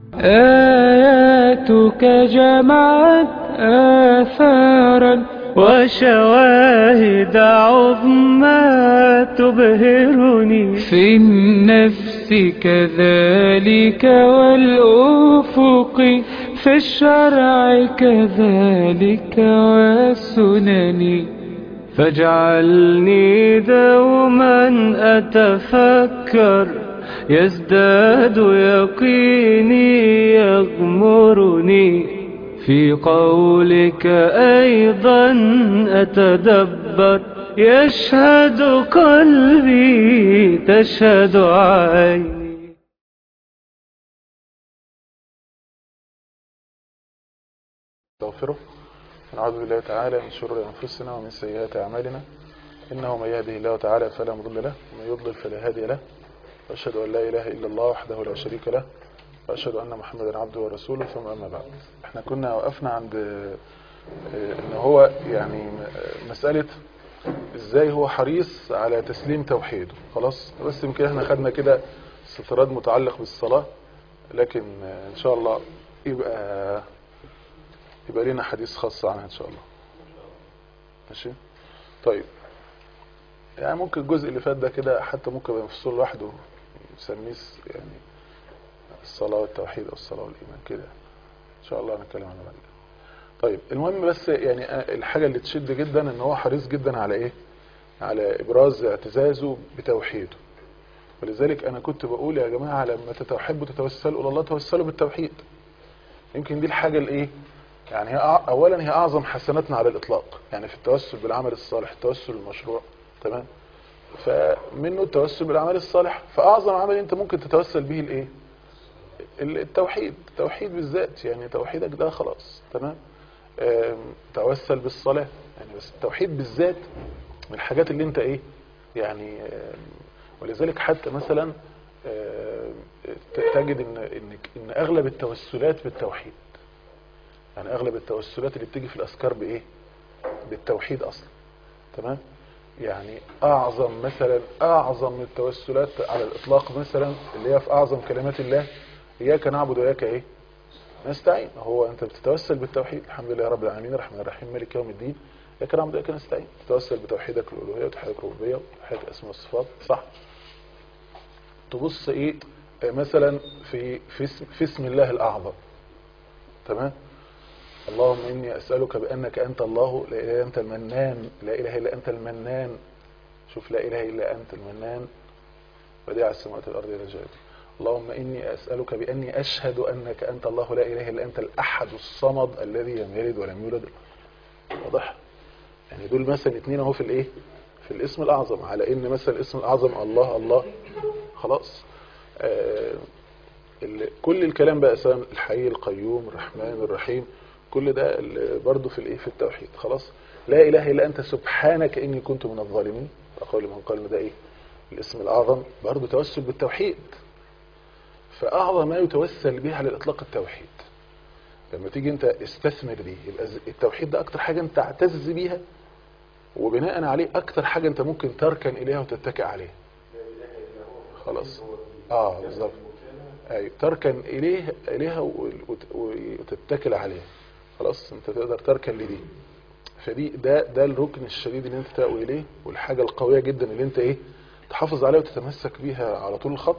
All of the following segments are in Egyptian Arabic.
آياتك جمعت آثارا وشواهد عظمى تبهرني في النفس كذلك والأفق في الشرع كذلك والسنن فاجعلني دوما أتفكر يزداد يقيني يغمرني في قولك أيضا أتدبر يشهد قلبي تشهد عيني نستغفره ونعوذ بالله تعالى من شرور أنفسنا ومن سيئات أعمالنا إنه من يهده الله تعالى فلا مضل له ومن يضلل فلا هادي له وأشهد أن لا إله إلا الله وحده لا شريك له وأشهد أن محمدا عبده ورسوله ثم أما بعد احنا كنا وقفنا عند ان هو يعني مسألة ازاي هو حريص على تسليم توحيده خلاص بس يمكن احنا خدنا كده استطراد متعلق بالصلاة لكن ان شاء الله يبقى يبقى لنا حديث خاص عنها ان شاء الله ماشي طيب يعني ممكن الجزء اللي فات ده كده حتى ممكن يبقى مفصول لوحده نسميه يعني الصلاة والتوحيد او الصلاة والايمان كده ان شاء الله هنتكلم عنها بعد كده طيب المهم بس يعني الحاجة اللي تشد جدا ان هو حريص جدا على ايه على ابراز اعتزازه بتوحيده ولذلك انا كنت بقول يا جماعة لما تحبوا تتوسلوا الى الله توسلوا بالتوحيد يمكن دي الحاجة الايه يعني هي اولا هي اعظم حسناتنا على الاطلاق يعني في التوسل بالعمل الصالح التوسل المشروع تمام فمنه التوسل بالعمل الصالح فاعظم عمل انت ممكن تتوسل به الايه التوحيد التوحيد بالذات يعني توحيدك ده خلاص تمام توسل بالصلاة يعني بس التوحيد بالذات من الحاجات اللي انت ايه يعني ولذلك حتى مثلا تجد ان, إن, ان اغلب التوسلات بالتوحيد يعني اغلب التوسلات اللي بتيجي في الاذكار بايه بالتوحيد اصلا تمام يعني اعظم مثلا اعظم التوسلات على الاطلاق مثلا اللي هي في اعظم كلمات الله اياك نعبد واياك ايه نستعين هو انت بتتوسل بالتوحيد الحمد لله رب العالمين الرحمن الرحيم مالك يوم الدين اياك نعبد واياك نستعين تتوسل بتوحيدك الالوهيه وتوحيدك الربوبيه وتوحيد الاسماء والصفات صح تبص ايه مثلا في في اسم, في اسم الله الاعظم تمام اللهم اني اسالك بانك انت الله لا اله الا انت المنان لا اله الا انت المنان شوف لا اله الا انت المنان بديع السماوات والارض الى جلاله اللهم إني أسألك بأني أشهد أنك أنت الله لا إله إلا أنت الأحد الصمد الذي لم يلد ولم يولد واضح يعني دول مثلا اثنين اهو في الايه في الاسم الأعظم على إن مثلا الاسم الأعظم الله الله خلاص آه كل الكلام بقى سواء الحي القيوم الرحمن الرحيم كل ده برضه في الايه في التوحيد خلاص لا إله إلا أنت سبحانك إني كنت من الظالمين أقول من قال ده إيه الاسم الأعظم برضه توسل بالتوحيد فأعظم ما يتوسل به على الإطلاق التوحيد لما تيجي انت استثمر دي يبقى التوحيد ده أكتر حاجة انت اعتز بيها وبناء عليه أكتر حاجة انت ممكن تركن إليها وتتكئ عليها خلاص اه بالظبط ايوه تركن إليه إليها وتتكل عليها خلاص انت تقدر تركن لدي فدي ده ده الركن الشديد اللي انت تقوي إليه والحاجة القوية جدا اللي انت ايه تحافظ عليها وتتمسك بيها على طول الخط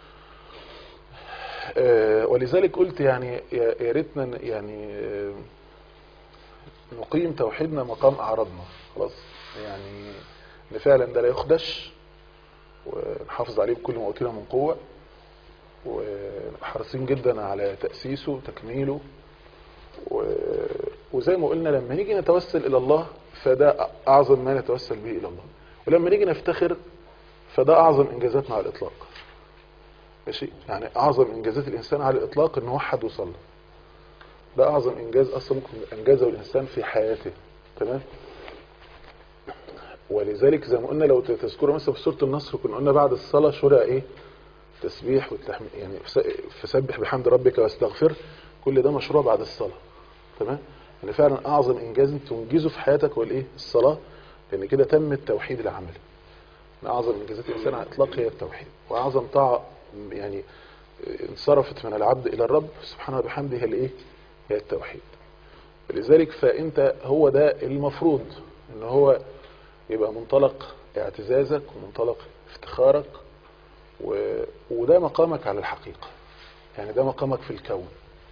ولذلك قلت يعني يا ريتنا يعني نقيم توحيدنا مقام أعراضنا خلاص يعني ان فعلا ده لا يخدش ونحافظ عليه بكل ما أوتينا من قوة وحريصين جدا على تأسيسه وتكميله وزي ما قلنا لما نيجي نتوسل إلى الله فده أعظم ما نتوسل به إلى الله ولما نيجي نفتخر فده أعظم إنجازاتنا على الإطلاق ماشي يعني اعظم انجازات الانسان على الاطلاق انه وحد وصلى ده اعظم انجاز اصلا ممكن انجازه الانسان في حياته تمام ولذلك زي ما قلنا لو تذكروا مثلا في سوره النصر كنا قلنا بعد الصلاه شرع ايه تسبيح والتحميد يعني فسبح بحمد ربك واستغفر كل ده مشروع بعد الصلاه تمام يعني فعلا اعظم انجاز انت تنجزه في حياتك هو الايه الصلاه لان كده تم التوحيد العملي من اعظم انجازات الانسان على الاطلاق هي التوحيد واعظم طاعه يعني انصرفت من العبد الى الرب سبحانه وبحمده هي الايه هي التوحيد لذلك فانت هو ده المفروض ان هو يبقى منطلق اعتزازك ومنطلق افتخارك و... وده مقامك على الحقيقة يعني ده مقامك في الكون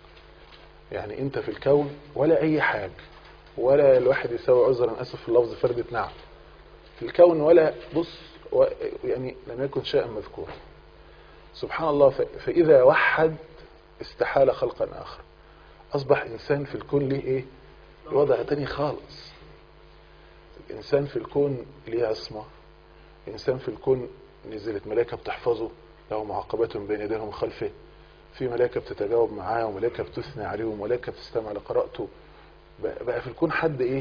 يعني انت في الكون ولا اي حاجة ولا الواحد يساوي عذرا اسف في اللفظ فردة نعم في الكون ولا بص و... يعني لم يكن شيئا مذكورا سبحان الله ف... فاذا وحد استحال خلقا اخر اصبح انسان في الكون ليه ايه وضع تاني خالص الانسان في الكون ليه عصمة انسان في الكون نزلت ملائكة بتحفظه له معقبات بين يديه ومن خلفه في ملائكة بتتجاوب معاه وملائكة بتثني عليه وملائكة بتستمع لقراءته بقى بقى في الكون حد ايه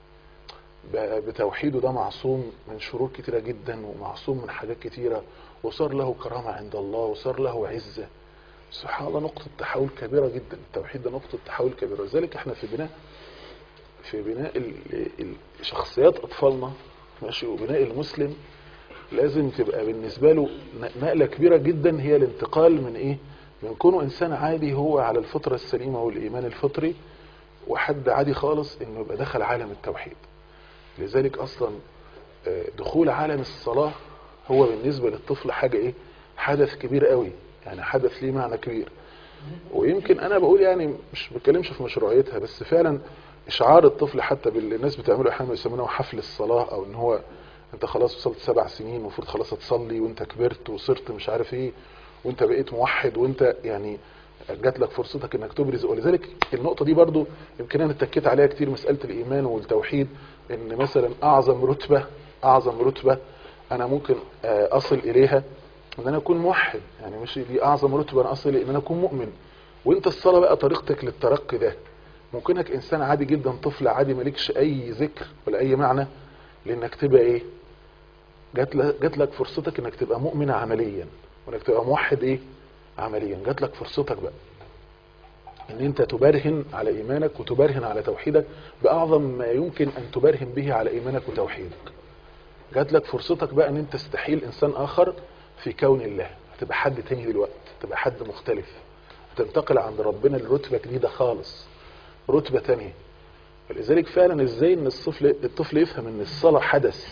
بقى بتوحيده ده معصوم من شرور كتيرة جدا ومعصوم من حاجات كتيرة وصار له كرامة عند الله وصار له عزة سبحان الله نقطة تحول كبيرة جدا التوحيد ده نقطة تحول كبيرة لذلك احنا في بناء في بناء ال- ال- شخصيات اطفالنا ماشي وبناء المسلم لازم تبقى بالنسبة له نقلة كبيرة جدا هي الانتقال من ايه من كونه انسان عادي هو على الفطرة السليمة والايمان الفطري وحد عادي خالص انه يبقى دخل عالم التوحيد لذلك اصلا آه، دخول عالم الصلاة هو بالنسبة للطفل حاجة ايه حدث كبير قوي يعني حدث ليه معنى كبير ويمكن انا بقول يعني مش بتكلمش في مشروعيتها بس فعلا اشعار الطفل حتى باللي الناس بتعمله احيانا يسمونه حفل الصلاة او ان هو انت خلاص وصلت سبع سنين المفروض خلاص تصلي وانت كبرت وصرت مش عارف ايه وانت بقيت موحد وانت يعني جات لك فرصتك انك تبرز ولذلك النقطة دي برضو يمكن انا اتكيت عليها كتير مسألة الايمان والتوحيد ان مثلا اعظم رتبة اعظم رتبة انا ممكن آه، اصل اليها ان انا اكون موحد يعني مش دي اعظم رتبة انا اصل ان انا اكون مؤمن وانت الصلاة بقى طريقتك للترقي ده ممكنك انسان عادي جدا طفل عادي مالكش اي ذكر ولا اي معنى لانك تبقى ايه جات لك جات لك فرصتك انك تبقى مؤمن عمليا وانك تبقى موحد ايه عمليا جات لك فرصتك بقى ان انت تبرهن على ايمانك وتبرهن على توحيدك باعظم ما يمكن ان تبرهن به على ايمانك وتوحيدك جات لك فرصتك بقى ان انت تستحيل انسان اخر في كون الله هتبقى حد تاني دلوقتي تبقى حد مختلف هتنتقل عند ربنا لرتبة جديدة خالص رتبة تانية فلذلك فعلا ازاي ان الطفل الطفل يفهم ان الصلاة حدث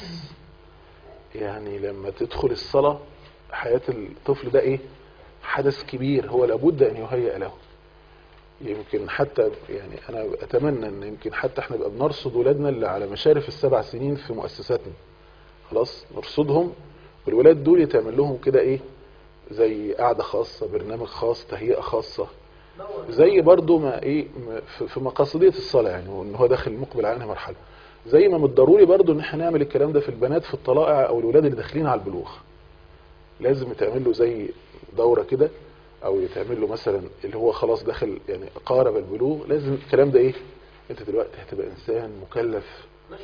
يعني لما تدخل الصلاة حياة الطفل ده ايه حدث كبير هو لابد ان يهيئ له يمكن حتى يعني انا اتمنى ان يمكن حتى احنا نبقى بنرصد ولادنا اللي على مشارف السبع سنين في مؤسساتنا خلاص نرصدهم والولاد دول يتعمل لهم كده ايه زي قعدة خاصة برنامج خاص تهيئة خاصة زي برضو ما ايه ما- في- في مقاصدية الصلاة يعني وان هو داخل مقبل على انهي مرحلة زي ما من الضروري برضو ان احنا نعمل الكلام ده في البنات في الطلائع او الولاد اللي داخلين على البلوغ لازم يتعمل له زي دورة كده او يتعمل له مثلا اللي هو خلاص داخل يعني قارب البلوغ لازم الكلام ده ايه انت دلوقتي هتبقى انسان مكلف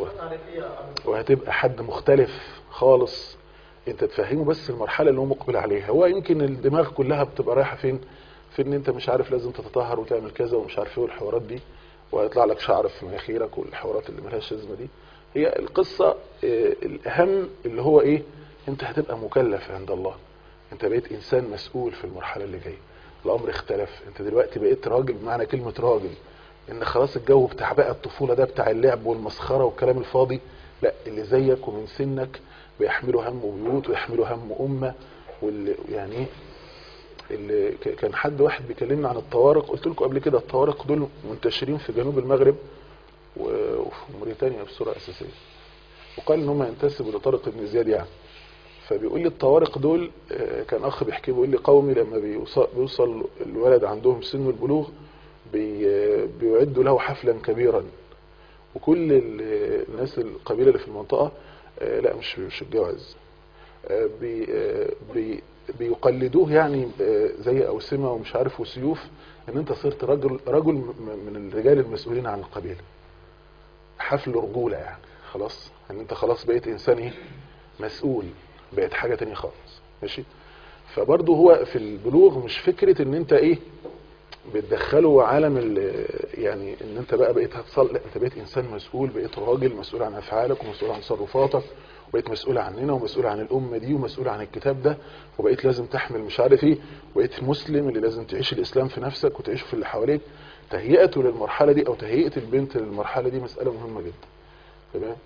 وهتبقى حد مختلف خالص انت تفهمه بس المرحلة اللي هو مقبل عليها هو يمكن الدماغ كلها بتبقى رايحة فين في ان انت مش عارف لازم تتطهر وتعمل كذا ومش عارف ايه والحوارات دي وهيطلع لك شعر في مناخيرك والحوارات اللي ملهاش لازمه دي هي القصة اه، الاهم اللي هو ايه انت هتبقى مكلف عند الله انت بقيت انسان مسؤول في المرحلة اللي جاية الامر اختلف انت دلوقتي بقيت راجل بمعنى كلمة راجل ان خلاص الجو بتاع بقى الطفولة ده بتاع اللعب والمسخرة والكلام الفاضي لا اللي زيك ومن سنك بيحملوا هم بيوت ويحملوا هم امة واللي يعني ايه اللي ك- كان حد واحد بيكلمنا عن الطوارق قلت لكم قبل كده الطوارق دول منتشرين في جنوب المغرب و- وفي موريتانيا بصورة اساسية وقال ان هم ينتسبوا لطارق بن زياد يعني فبيقول لي الطوارق دول آه، كان اخ بيحكي بيقول لي قومي لما بيوصل, بيوصل الولد عندهم سن البلوغ بي آه، بيعدوا له حفلا كبيرا وكل ال- الناس القبيله اللي في المنطقه آه، لا مش مش الجواز آه، بي آه، بي بيقلدوه يعني آه، زي اوسمه ومش عارف وسيوف ان انت صرت رجل رجل م- من الرجال المسؤولين عن القبيله حفل رجوله يعني خلاص ان انت خلاص بقيت انسان ايه مسؤول بقت حاجه تانية خالص ماشي فبرضه هو في البلوغ مش فكره ان انت ايه بتدخله عالم ال- يعني ان انت بقى بقيت هتصل لا انت بقيت انسان مسؤول بقيت راجل مسؤول عن افعالك ومسؤول عن تصرفاتك وبقيت مسؤول عننا ومسؤول عن الامه دي ومسؤول عن الكتاب ده وبقيت لازم تحمل مش عارف ايه وبقيت مسلم اللي لازم تعيش الاسلام في نفسك وتعيشه في اللي حواليك تهيئته للمرحله دي او تهيئه البنت للمرحله دي مساله مهمه جدا تمام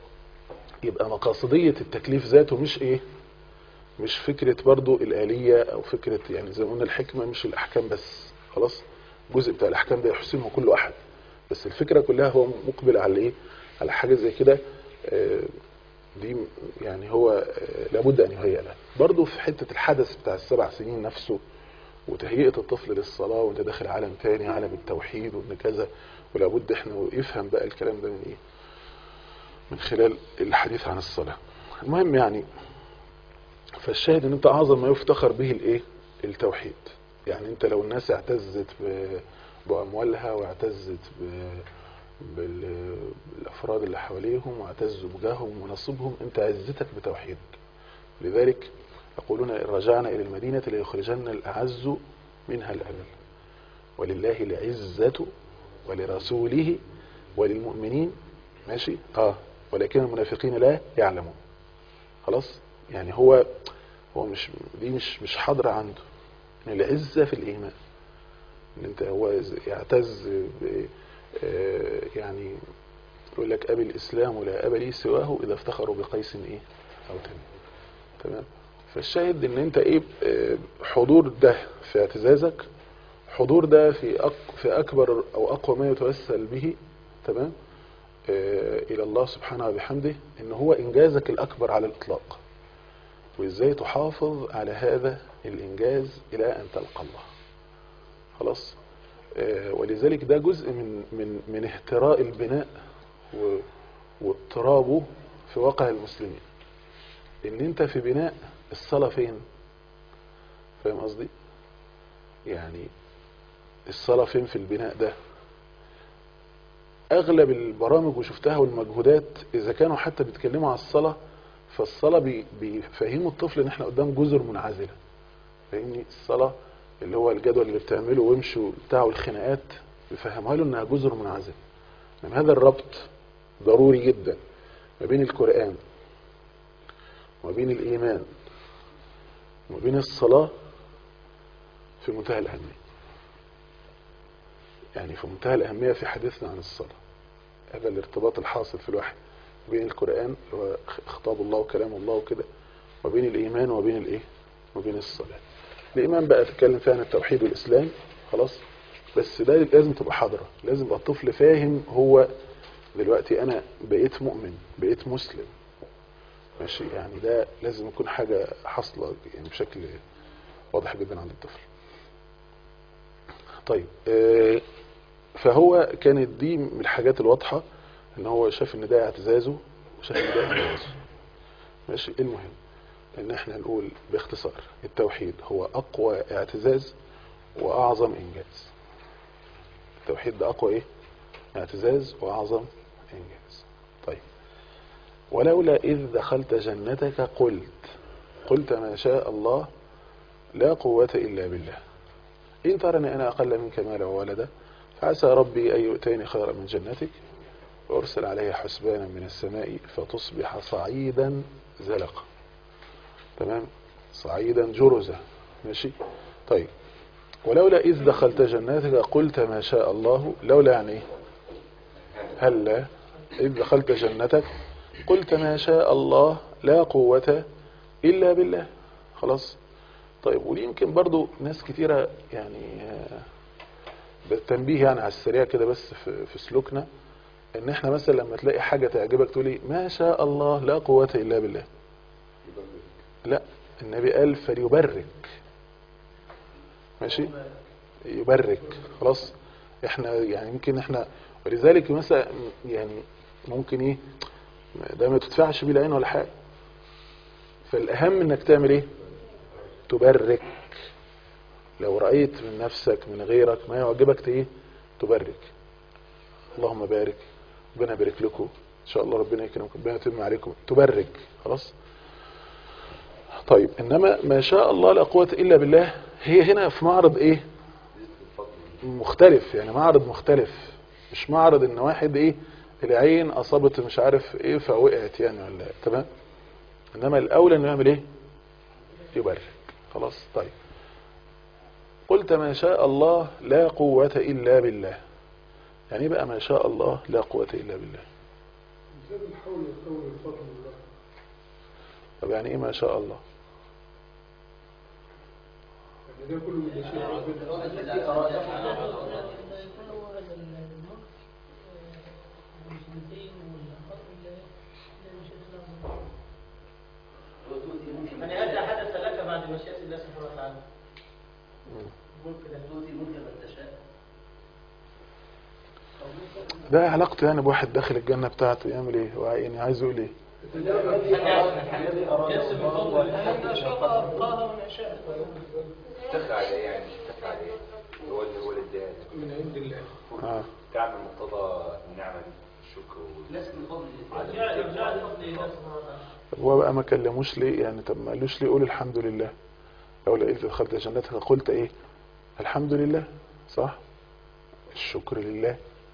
يبقى مقاصديه التكليف ذاته مش ايه مش فكره برضو الاليه او فكره يعني زي ما قلنا الحكمه مش الاحكام بس خلاص الجزء بتاع الاحكام ده يحسنه كل احد بس الفكره كلها هو مقبل على ايه على حاجه زي كده آه، دي يعني هو آه، لابد ان يهيئ لها برضه في حته الحدث بتاع السبع سنين نفسه وتهيئه الطفل للصلاه وانت داخل عالم تاني عالم التوحيد وان كذا ولابد احنا يفهم بقى الكلام ده من ايه من خلال الحديث عن الصلاه المهم يعني فالشاهد ان انت اعظم ما يفتخر به الايه التوحيد يعني انت لو الناس اعتزت ب- باموالها واعتزت ب- بال- بالافراد اللي حواليهم واعتزوا بجاههم ونصبهم انت عزتك بتوحيدك لذلك يقولون ان رجعنا الى المدينه ليخرجن الاعز منها الاذل ولله العزه ولرسوله وللمؤمنين ماشي اه ولكن المنافقين لا يعلمون خلاص يعني هو هو مش دي مش مش حاضره عنده العزه في الايمان ان انت هو يعتز ب- آه، يعني يقول لك ابي الاسلام لا ابا لي سواه اذا افتخروا بقيس ايه او تمام تمام فالشاهد ان انت ايه آه، حضور ده في اعتزازك حضور ده في أك في اكبر او اقوى ما يتوسل به تمام آه، الى الله سبحانه وبحمده ان هو انجازك الاكبر على الاطلاق وازاي تحافظ على هذا الانجاز الى ان تلقى الله خلاص آه، ولذلك ده جزء من من من اهتراء البناء و- واضطرابه في واقع المسلمين ان انت في بناء الصلاة فين فاهم قصدي يعني الصلاة فين في البناء ده اغلب البرامج وشفتها والمجهودات اذا كانوا حتى بيتكلموا على الصلاة فالصلاة بي- بيفهموا الطفل ان احنا قدام جزر منعزلة فاهمني الصلاة اللي هو الجدول اللي بتعمله وامشوا بتاعه الخناقات بيفهمها له انها جزر منعزلة انما هذا الربط ضروري جدا ما بين القرآن وما بين الإيمان وما بين الصلاة في منتهى الأهمية يعني في منتهى الأهمية في حديثنا عن الصلاة هذا الارتباط الحاصل في الوحي بين القرآن اللي هو خطاب الله وكلام الله وكده وبين الإيمان وبين الإيه وبين الصلاة الإيمان بقى تتكلم فيها عن التوحيد والإسلام خلاص بس ده لازم تبقى حاضرة لازم يبقى الطفل فاهم هو دلوقتي أنا بقيت مؤمن بقيت مسلم ماشي يعني ده لازم يكون حاجة حاصلة يعني بشكل واضح جدا عند الطفل طيب آه، فهو كانت دي من الحاجات الواضحة ان هو شاف ان ده اعتزازه وشاف ان ده انجازه ماشي المهم ان احنا نقول باختصار التوحيد هو اقوى اعتزاز واعظم انجاز التوحيد ده اقوى ايه اعتزاز واعظم انجاز طيب ولولا إذ دخلت جنتك قلت قلت ما شاء الله لا قوة إلا بالله إن ترني أنا أقل منك مالا وولدا فعسى ربي أن يؤتيني خيرا من جنتك وأرسل عليها حسبانا من السماء فتصبح صعيدا زلقا تمام صعيدا جرزا ماشي طيب ولولا إذ دخلت جناتك قلت ما شاء الله لولا يعني إيه هلا إذ دخلت جنتك قلت ما شاء الله لا قوة إلا بالله خلاص طيب ويمكن برضو ناس كتيرة يعني آه، بالتنبيه يعني على السريع كده بس في, في سلوكنا ان احنا مثلا لما تلاقي حاجة تعجبك تقولي ما شاء الله لا قوة إلا بالله لا النبي قال فليبرك ماشي يبرك خلاص احنا يعني يمكن احنا ولذلك مثلا يعني ممكن ايه ده ما تدفعش بيه العين ولا حاجه فالاهم انك تعمل ايه تبرك لو رايت من نفسك من غيرك ما يعجبك ايه تبرك اللهم بارك ربنا يبارك لكم ان شاء الله ربنا يكرمكم ربنا يتم عليكم تبرك خلاص طيب انما ما شاء الله لا قوه الا بالله هي هنا في معرض ايه مختلف يعني معرض مختلف مش معرض ان واحد ايه العين اصابت مش عارف ايه فوقعت يعني ولا تمام انما الاولى انه يعمل ايه يبرك خلاص طيب قلت ما شاء الله لا قوة الا بالله يعني ايه بقى ما شاء الله لا قوة الا بالله ازاي بنحاول نتطور الفضل لله طب يعني ايه ما شاء الله يعني ده كله من شيء ربنا يعني هذا حدث لك بعد مشيئة الله سبحانه وتعالى ممكن أن تؤتي ملك من تشاء ده علاقته يعني بواحد داخل الجنة بتاعته يعمل ايه هو يعني عايز يقول ايه ينسب الفضل لله ما شاء الله أبقاها وما شاء تفعل عليه يعني تفعل عليه هو اللي هو اللي اداها من عند الله اه تعمل مقتضى النعمة دي الشكر وال- ليس من فضل الله يرجع يرجع لفضل الله سبحانه وتعالى طب هو بقى ما كلموش ليه يعني طب ما قالوش ليه قول الحمد لله لو لقيت دخلت جنتك قلت ايه الحمد لله صح الشكر لله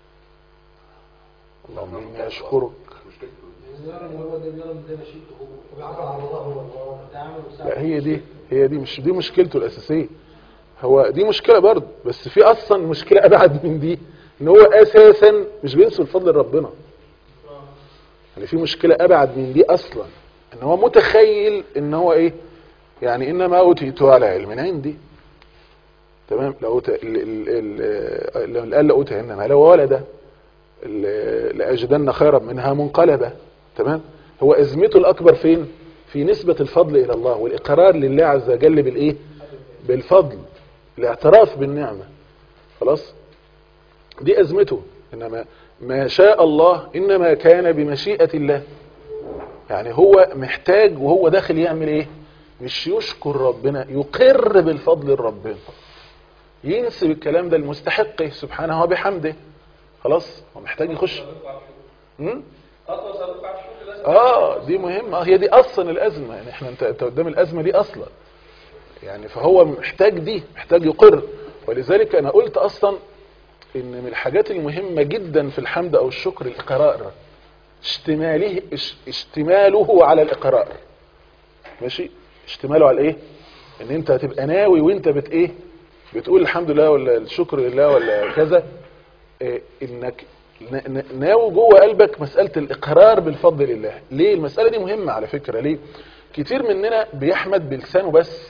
اللهم اني اشكرك مشكلته يرى ان هو ده بيرى ان ده مشيئته هو وبيعبر على الله هو هو تعامل لا هي دي هي دي مش دي مشكلته الاساسيه هو دي مشكله برضه بس في اصلا مشكله ابعد من دي ان هو اساسا مش بينسوا الفضل لربنا يعني في مشكله ابعد من دي اصلا ان هو متخيل ان هو ايه يعني انما اوتيته على علم عندي تمام لو ت... ال... ال... ال... لو قال لاوتين ما لو ولد ال- لاجدن خيرا منها منقلبه تمام هو ازمته الاكبر فين في نسبة الفضل الى الله والاقرار لله عز وجل بالايه بالفضل الاعتراف بالنعمة خلاص دي ازمته انما ما شاء الله انما كان بمشيئة الله يعني هو محتاج وهو داخل يعمل ايه مش يشكر ربنا يقر بالفضل لربنا ينسب الكلام ده لمستحقه سبحانه وبحمده خلاص هو محتاج يخش امم خطوة سابقة على الشكر لازم اه دي مهمة هي دي اصلا الازمة يعني احنا انت, انت قدام الازمة دي اصلا يعني فهو محتاج دي محتاج يقر ولذلك انا قلت اصلا ان من الحاجات المهمة جدا في الحمد او الشكر الاقرار اشتماله اش- اشتماله على الاقرار ماشي اشتماله على ايه ان انت هتبقى ناوي وانت بت ايه بتقول الحمد لله ولا الشكر لله ولا كذا إيه انك ن- ن- ناوي جوه قلبك مسألة الإقرار بالفضل لله ليه المسألة دي مهمة على فكرة ليه كتير مننا بيحمد بلسانه بس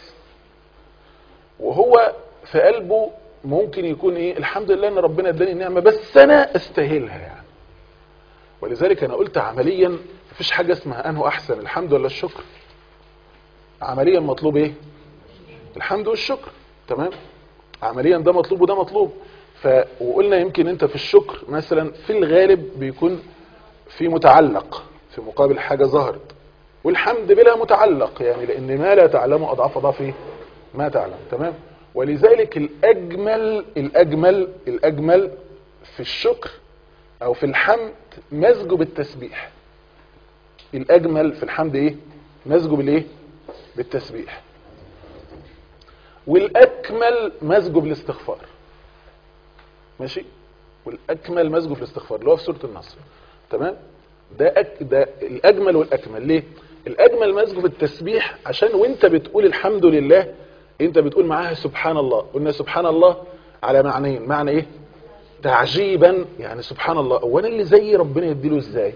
وهو في قلبه ممكن يكون ايه الحمد لله ان ربنا اداني النعمة بس انا استاهلها يعني ولذلك انا قلت عمليا مفيش حاجة اسمها انه احسن الحمد ولا الشكر عمليا مطلوب ايه الحمد والشكر تمام عمليا ده مطلوب وده مطلوب ف وقلنا يمكن انت في الشكر مثلا في الغالب بيكون في متعلق في مقابل حاجة ظهرت والحمد بلا متعلق يعني لان ما لا تعلمه اضعاف اضعاف إيه؟ ما تعلم تمام ولذلك الاجمل الاجمل الاجمل في الشكر او في الحمد مزجه بالتسبيح الاجمل في الحمد ايه مزجه بالايه بالتسبيح والاكمل مزجه بالاستغفار ماشي والاكمل مزجه في الاستغفار اللي هو في سوره النصر تمام ده أك ده الاجمل والاكمل ليه الاجمل مزجه في التسبيح عشان وانت بتقول الحمد لله انت بتقول معاها سبحان الله قلنا سبحان الله على معنيين معنى ايه تعجيبا يعني سبحان الله وانا اللي زي ربنا يديله ازاي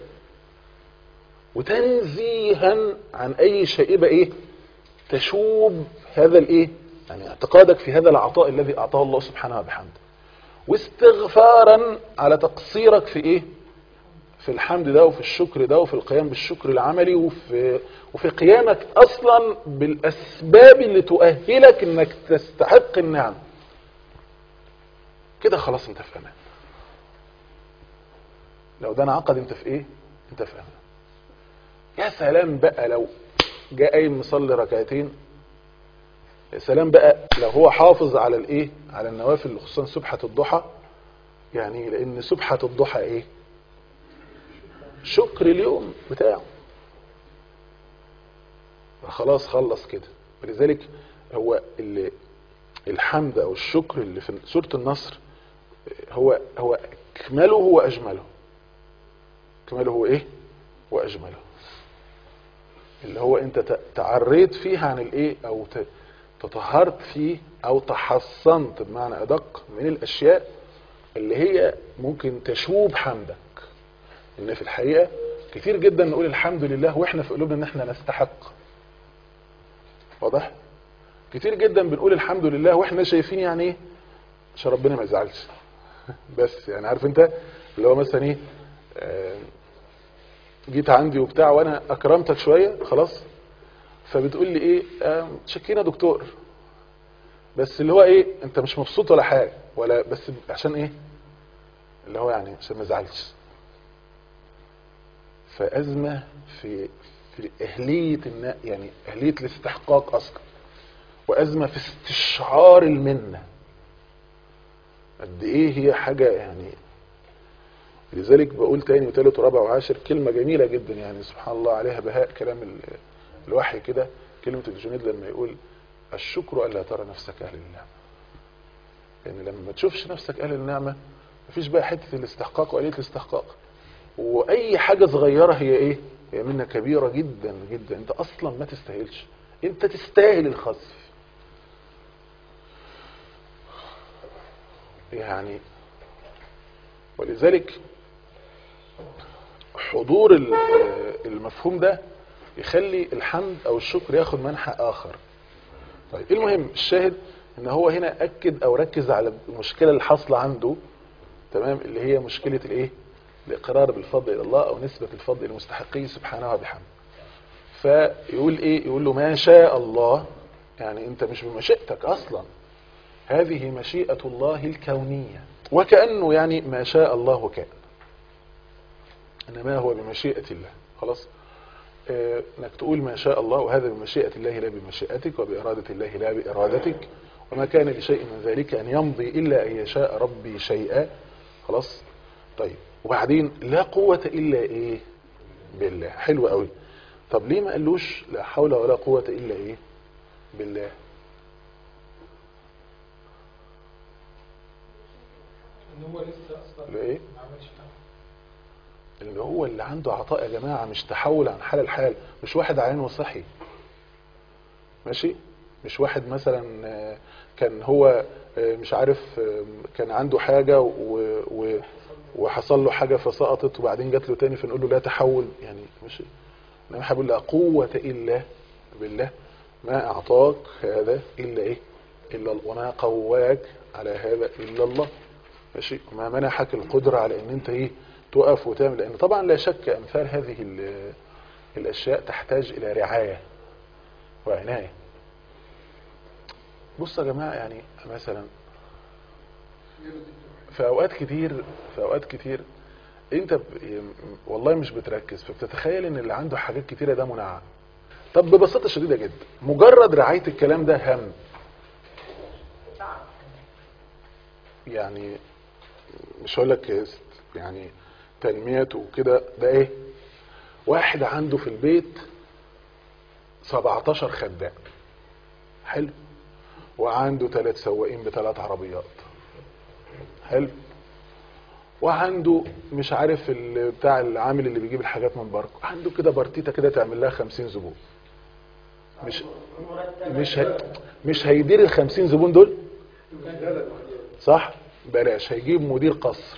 وتنزيها عن اي شائبه ايه تشوب هذا الايه يعني اعتقادك في هذا العطاء الذي اعطاه الله سبحانه وبحمده واستغفارا على تقصيرك في ايه في الحمد ده وفي الشكر ده وفي القيام بالشكر العملي وفي وفي قيامك اصلا بالاسباب اللي تؤهلك انك تستحق النعم كده خلاص انت في امان لو ده انعقد انت في ايه انت في امان يا سلام بقى لو جاء قايم مصلي ركعتين يا سلام بقى لو هو حافظ على الايه على النوافل خصوصا سبحة الضحى يعني لان سبحة الضحى ايه شكر اليوم بتاعه خلاص خلص كده ولذلك هو اللي الحمد او الشكر اللي في سورة النصر هو هو اكمله واجمله اكمله هو ايه واجمله اللي هو انت ت- تعريت فيه عن الايه او ت- تطهرت فيه او تحصنت بمعنى ادق من الاشياء اللي هي ممكن تشوب حمدك ان في الحقيقة كتير جدا نقول الحمد لله واحنا في قلوبنا ان احنا نستحق واضح كتير جدا بنقول الحمد لله واحنا شايفين يعني ايه عشان ربنا ما يزعلش بس يعني عارف انت اللي هو مثلا ايه آه، جيت عندي وبتاع وانا اكرمتك شوية خلاص فبتقول لي ايه آه، شكينا دكتور بس اللي هو ايه انت مش مبسوط ولا حاجة ولا بس عشان ايه اللي هو يعني عشان ما يزعلش فأزمة في في أهلية النا يعني أهلية الاستحقاق أصلا وأزمة في استشعار المنة قد إيه هي حاجة يعني لذلك بقول تاني وتالت ورابع وعاشر كلمة جميلة جدا يعني سبحان الله عليها بهاء كلام ال- الوحي كده كلمة الجنيد لما يقول الشكر ألا ترى نفسك أهل النعمة يعني لما ما تشوفش نفسك أهل النعمة مفيش بقى حتة الاستحقاق وآلية الاستحقاق واي حاجة صغيرة هي ايه هي منها كبيرة جدا جدا انت اصلا ما تستاهلش انت تستاهل الخسف يعني ولذلك حضور ال- المفهوم ده يخلي الحمد او الشكر ياخد منحى اخر طيب المهم الشاهد ان هو هنا اكد او ركز على المشكلة اللي حاصلة عنده تمام اللي هي مشكلة الايه الاقرار بالفضل الى الله او نسبة الفضل لمستحقيه سبحانه وبحمده فيقول ايه يقول له ما شاء الله يعني انت مش بمشيئتك اصلا هذه مشيئة الله الكونية وكأنه يعني ما شاء الله كان انما هو بمشيئة الله خلاص آه، انك تقول ما شاء الله وهذا بمشيئة الله لا بمشيئتك وبإرادة الله لا بإرادتك وما كان لشيء من ذلك أن يمضي إلا أن يشاء ربي شيئا خلاص طيب وبعدين لا قوة إلا إيه بالله حلو قوي طب ليه ما قالوش لا حول ولا قوة إلا إيه بالله ان هو لسه اصلا لإيه ما عملش حاجه اللي هو اللي عنده عطاء يا جماعة مش تحول عن حال الحال مش واحد عين وصحي ماشي مش واحد مثلا آه، كان هو آه، مش عارف آه، كان عنده حاجة و- و- وحصل له حاجة فسقطت وبعدين جات له تاني فنقول له لا تحول يعني ماشي انما احنا بنقول لا قوة الا بالله ما اعطاك هذا الا ايه الا الله وما قواك على هذا الا الله ماشي وما منحك القدرة على ان انت ايه تقف وتعمل لان طبعا لا شك امثال هذه ال- الاشياء تحتاج الى رعاية وعناية بص يا جماعة يعني مثلا في اوقات كتير في اوقات كتير انت ب... والله مش بتركز فبتتخيل ان اللي عنده حاجات كتيرة ده منعم طب ببساطة شديدة جدا مجرد رعاية الكلام ده هم يعني مش هقول لك يا ست، يعني تنميته وكده ده ايه واحد عنده في البيت 17 خدام حلو وعنده ثلاث سواقين بثلاث عربيات حلو وعنده مش عارف ال- بتاع العامل اللي بيجيب الحاجات من بره عنده كده بارتيتا كده تعمل لها 50 زبون مش مش هي مش هيدير ال 50 زبون دول صح بلاش هيجيب مدير قصر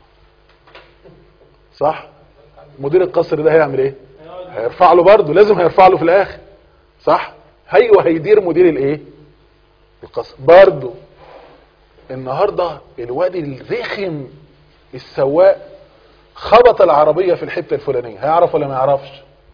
صح مدير القصر ده هيعمل ايه هيرفع له برضه لازم هيرفع له في الاخر صح ايوه هيدير مدير الايه القصر برضه النهارده الواد الرخم السواق خبط العربية في الحتة الفلانية هيعرف ولا ما يعرفش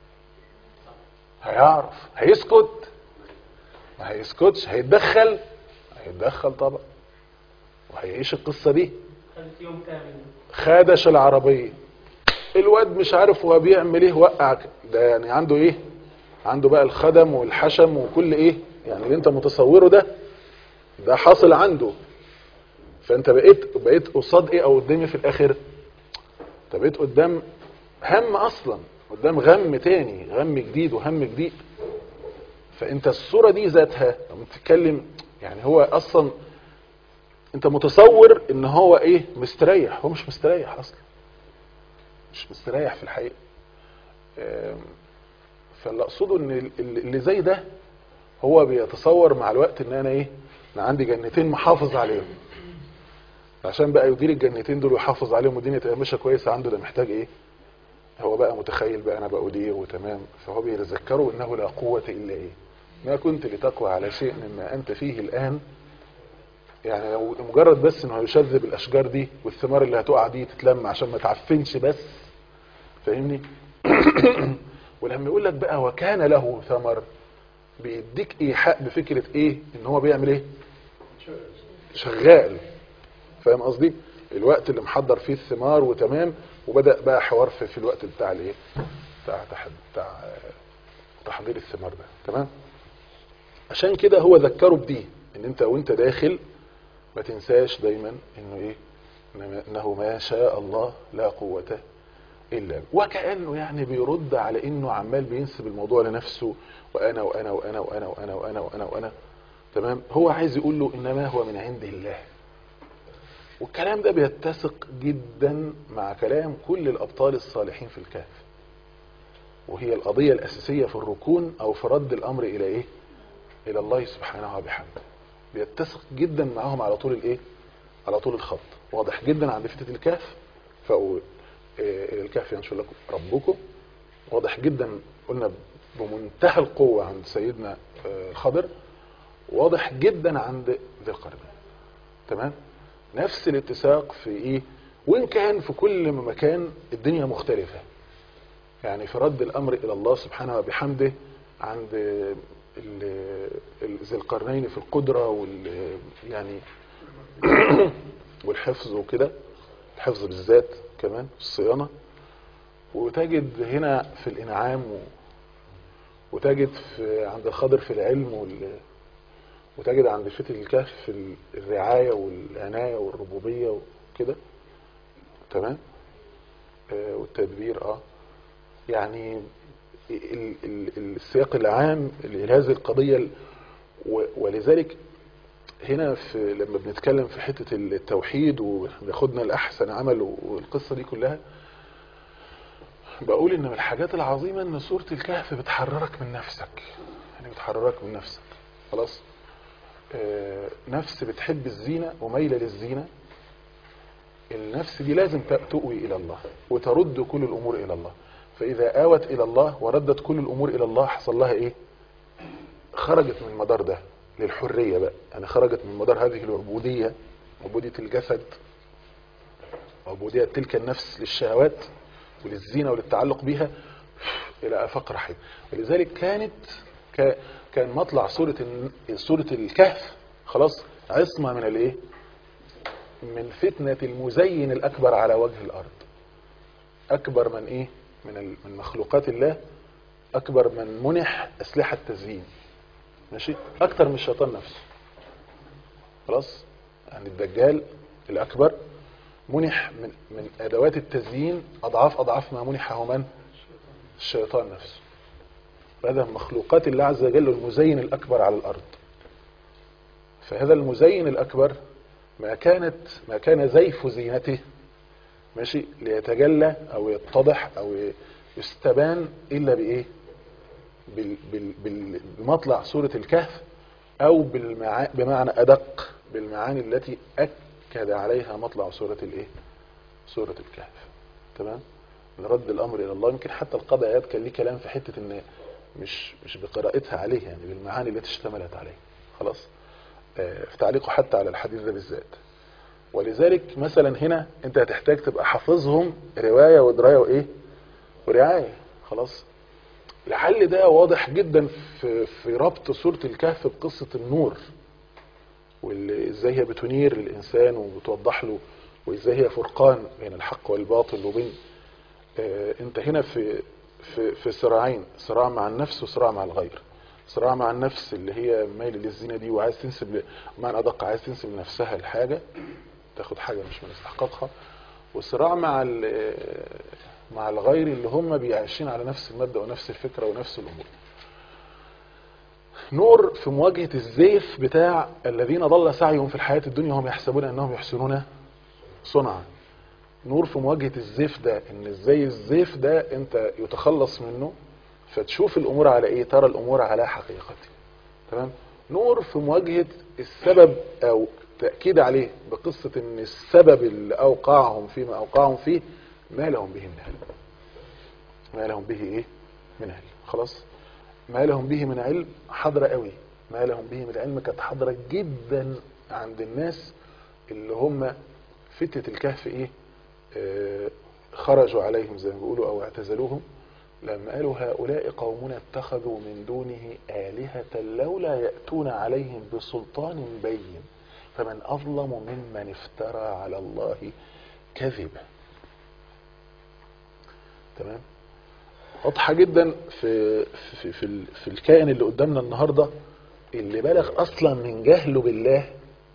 هيعرف هيسكت ما هيسكتش هيتدخل هيتدخل طبعا وهيعيش القصة دي خدت يوم كامل خادش العربية الواد مش عارف هو بيعمل ايه وقع ك- ده يعني عنده ايه عنده بقى الخدم والحشم وكل ايه يعني اللي انت متصوره ده ده حاصل عنده فانت بقيت بقيت قصاد ايه او قدام ايه في الاخر انت بقيت قدام هم اصلا قدام غم تاني غم جديد وهم جديد فانت الصورة دي ذاتها لما تتكلم يعني هو اصلا انت متصور ان هو ايه مستريح هو مش مستريح اصلا مش مستريح في الحقيقة آم، فاللي اقصده ان ال- ال- اللي زي ده هو بيتصور مع الوقت ان انا ايه انا عندي جنتين محافظ عليهم عشان بقى يدير الجنتين دول ويحافظ عليهم والدنيا تبقى ماشيه كويسه عنده ده محتاج ايه هو بقى متخيل بقى انا بأدير وتمام فهو بيتذكره انه لا قوه الا ايه ما كنت لتقوى على شيء مما انت فيه الان يعني لو مجرد بس انه يشذب الاشجار دي والثمار اللي هتقع دي تتلم عشان ما تعفنش بس فاهمني ولما يقول لك بقى وكان له ثمر بيديك ايحاء بفكره ايه ان هو بيعمل ايه شغال فاهم قصدي الوقت اللي محضر فيه الثمار وتمام وبدا بقى حوار في, في الوقت بتاع الايه بتاع بتاع, بتاع تحضير الثمار ده تمام عشان كده هو ذكره بدي ان انت وانت داخل ما تنساش دايما انه ايه إنما- انه ما شاء الله لا قوة الا بالله. وكأنه يعني بيرد على انه عمال بينسب الموضوع لنفسه وانا وانا وانا وانا وانا وانا وانا وانا تمام هو عايز يقول له انما هو من عند الله والكلام ده بيتسق جدا مع كلام كل الابطال الصالحين في الكهف وهي القضية الاساسية في الركون او في رد الامر الى ايه الى الله سبحانه وبحمده بيتسق جدا معاهم على طول الايه على طول الخط واضح جدا عند فتة الكهف فأقول إيه، الى الكهف ينشر لكم ربكم واضح جدا قلنا بمنتهى القوة عند سيدنا آه، الخضر واضح جدا عند ذي القرنين تمام نفس الاتساق في ايه وان كان في كل مكان الدنيا مختلفة يعني في رد الامر الى الله سبحانه وبحمده عند ال- ال- ذي القرنين في القدرة وال يعني والحفظ وكده الحفظ بالذات كمان الصيانة وتجد هنا في الانعام و... وتجد في عند الخضر في العلم وال... وتجد عند فتى الكهف في ال- الرعاية والعناية والربوبية وكده تمام آه والتدبير اه يعني ال- ال- ال- السياق العام لهذه القضية ال- و- ولذلك هنا في لما بنتكلم في حتة التوحيد وبياخدنا الأحسن عمل والقصة دي كلها بقول إن من الحاجات العظيمة إن سورة الكهف بتحررك من نفسك يعني بتحررك من نفسك خلاص آه، نفس بتحب الزينة وميلة للزينة النفس دي لازم ت- تؤوي إلى الله وترد كل الأمور إلى الله فإذا آوت إلى الله وردت كل الأمور إلى الله حصل لها إيه خرجت من المدار ده للحرية بقى يعني خرجت من مدار هذه العبودية عبودية الجسد وعبودية تلك النفس للشهوات وللزينة وللتعلق بها إلى آفاق رحيم ولذلك كانت ك- كان مطلع سورة الن- سورة الكهف خلاص عصمة من الايه من فتنة المزين الأكبر على وجه الأرض أكبر من إيه من ال- من مخلوقات الله أكبر من منح أسلحة تزيين ماشي أكتر من الشيطان نفسه خلاص يعني الدجال الأكبر منح من من أدوات التزيين أضعاف أضعاف ما منحه من الشيطان نفسه هذا من مخلوقات الله عز وجل المزين الأكبر على الأرض فهذا المزين الأكبر ما كانت ما كان زيف زينته ماشي ليتجلى أو يتضح أو يستبان إلا بإيه بال بال بال- بمطلع سورة الكهف أو بالمعا بمعنى أدق بالمعاني التي أكد عليها مطلع سورة الإيه سورة الكهف تمام نرد الأمر إلى الله يمكن حتى القضاء آيات كان ليه كلام في حتة إن مش مش بقراءتها عليه يعني بالمعاني التي اشتملت عليه خلاص آه، في تعليقه حتى على الحديث ده بالذات ولذلك مثلا هنا انت هتحتاج تبقى حافظهم رواية ودراية وايه ورعاية خلاص لعل ده واضح جدا في, في ربط سورة الكهف بقصة النور وازاي هي بتنير الانسان وبتوضح له وازاي هي فرقان بين الحق والباطل وبين آه انت هنا في في في صراعين صراع مع النفس وصراع مع الغير صراع مع النفس اللي هي مايل للزينة دي وعايز تنسب ل- بمعنى ادق عايز تنسب لنفسها الحاجة تاخد حاجة مش من استحقاقها والصراع مع ال- مع الغير اللي هم بيعيشين على نفس المبدأ ونفس الفكرة ونفس الأمور نور في مواجهة الزيف بتاع الذين ضل سعيهم في الحياة الدنيا وهم يحسبون أنهم يحسنون صنعا نور في مواجهة الزيف ده ان ازاي الزيف ده انت يتخلص منه فتشوف الامور على ايه ترى الامور على حقيقتها تمام نور في مواجهة السبب او تأكيد عليه بقصة ان السبب اللي اوقعهم فيما اوقعهم فيه ما لهم به من علم ما لهم به ايه من علم خلاص ما لهم به من علم حضرة قوي ما لهم به من علم كانت حضرة جدا عند الناس اللي هم فتة الكهف ايه آه خرجوا عليهم زي ما بيقولوا او اعتزلوهم لما قالوا هؤلاء قومنا اتخذوا من دونه آلهة لولا يأتون عليهم بسلطان بين فمن أظلم ممن افترى على الله كذبا تمام واضحة جدا في, في, في, ال- في الكائن اللي قدامنا النهاردة اللي بلغ أصلا من جهله بالله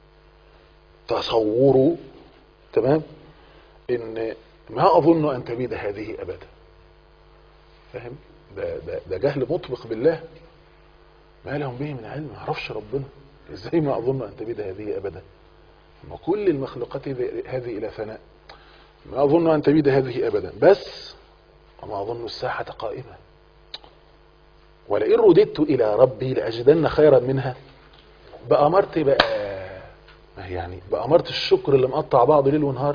تصوره تمام ان ما أظن أن تبيد هذه أبدا فاهم ده, ده, ده جهل مطبق بالله ما لهم به من علم ما يعرفش ربنا ازاي ما اظن ان تبيد هذه ابدا ما كل المخلوقات هذه هذه الى فناء ما اظن ان تبيد هذه ابدا بس وما اظن الساعة قائمة ولئن رددت الى ربي لاجدن خيرا منها بأمرت بقى ما هي يعني بأمرت الشكر اللي مقطع بعضه ليل ونهار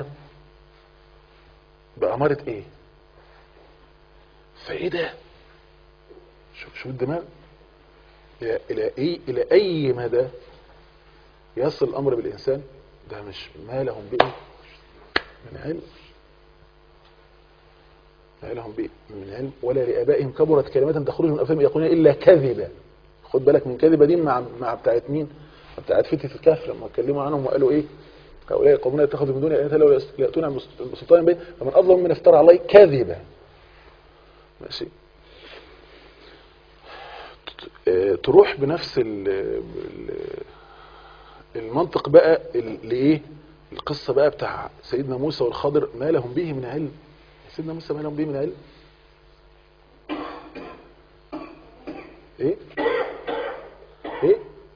بأمرت ايه فايه ده شوف شوف الدماغ الى الى اي الى اي مدى يصل الامر بالانسان ده مش ما لهم بايه من علم ما لهم بايه من علم ولا لابائهم كبرت كلمات تخرج من افواههم يقولون الا كذبا خد بالك من كذبه دي مع مع بتاعت مين بتاعت فتنه الكهف لما اتكلموا عنهم وقالوا ايه هؤلاء قومنا اتخذوا من دون الهه لو ياتون بسلطان بين فمن اظلم من افترى عليه كذبا ماشي آه، تروح بنفس ال- ال- المنطق بقى ال- لايه القصة بقى بتاع سيدنا موسى والخضر ما لهم به من علم سيدنا موسى ما لهم به من علم ايه ايه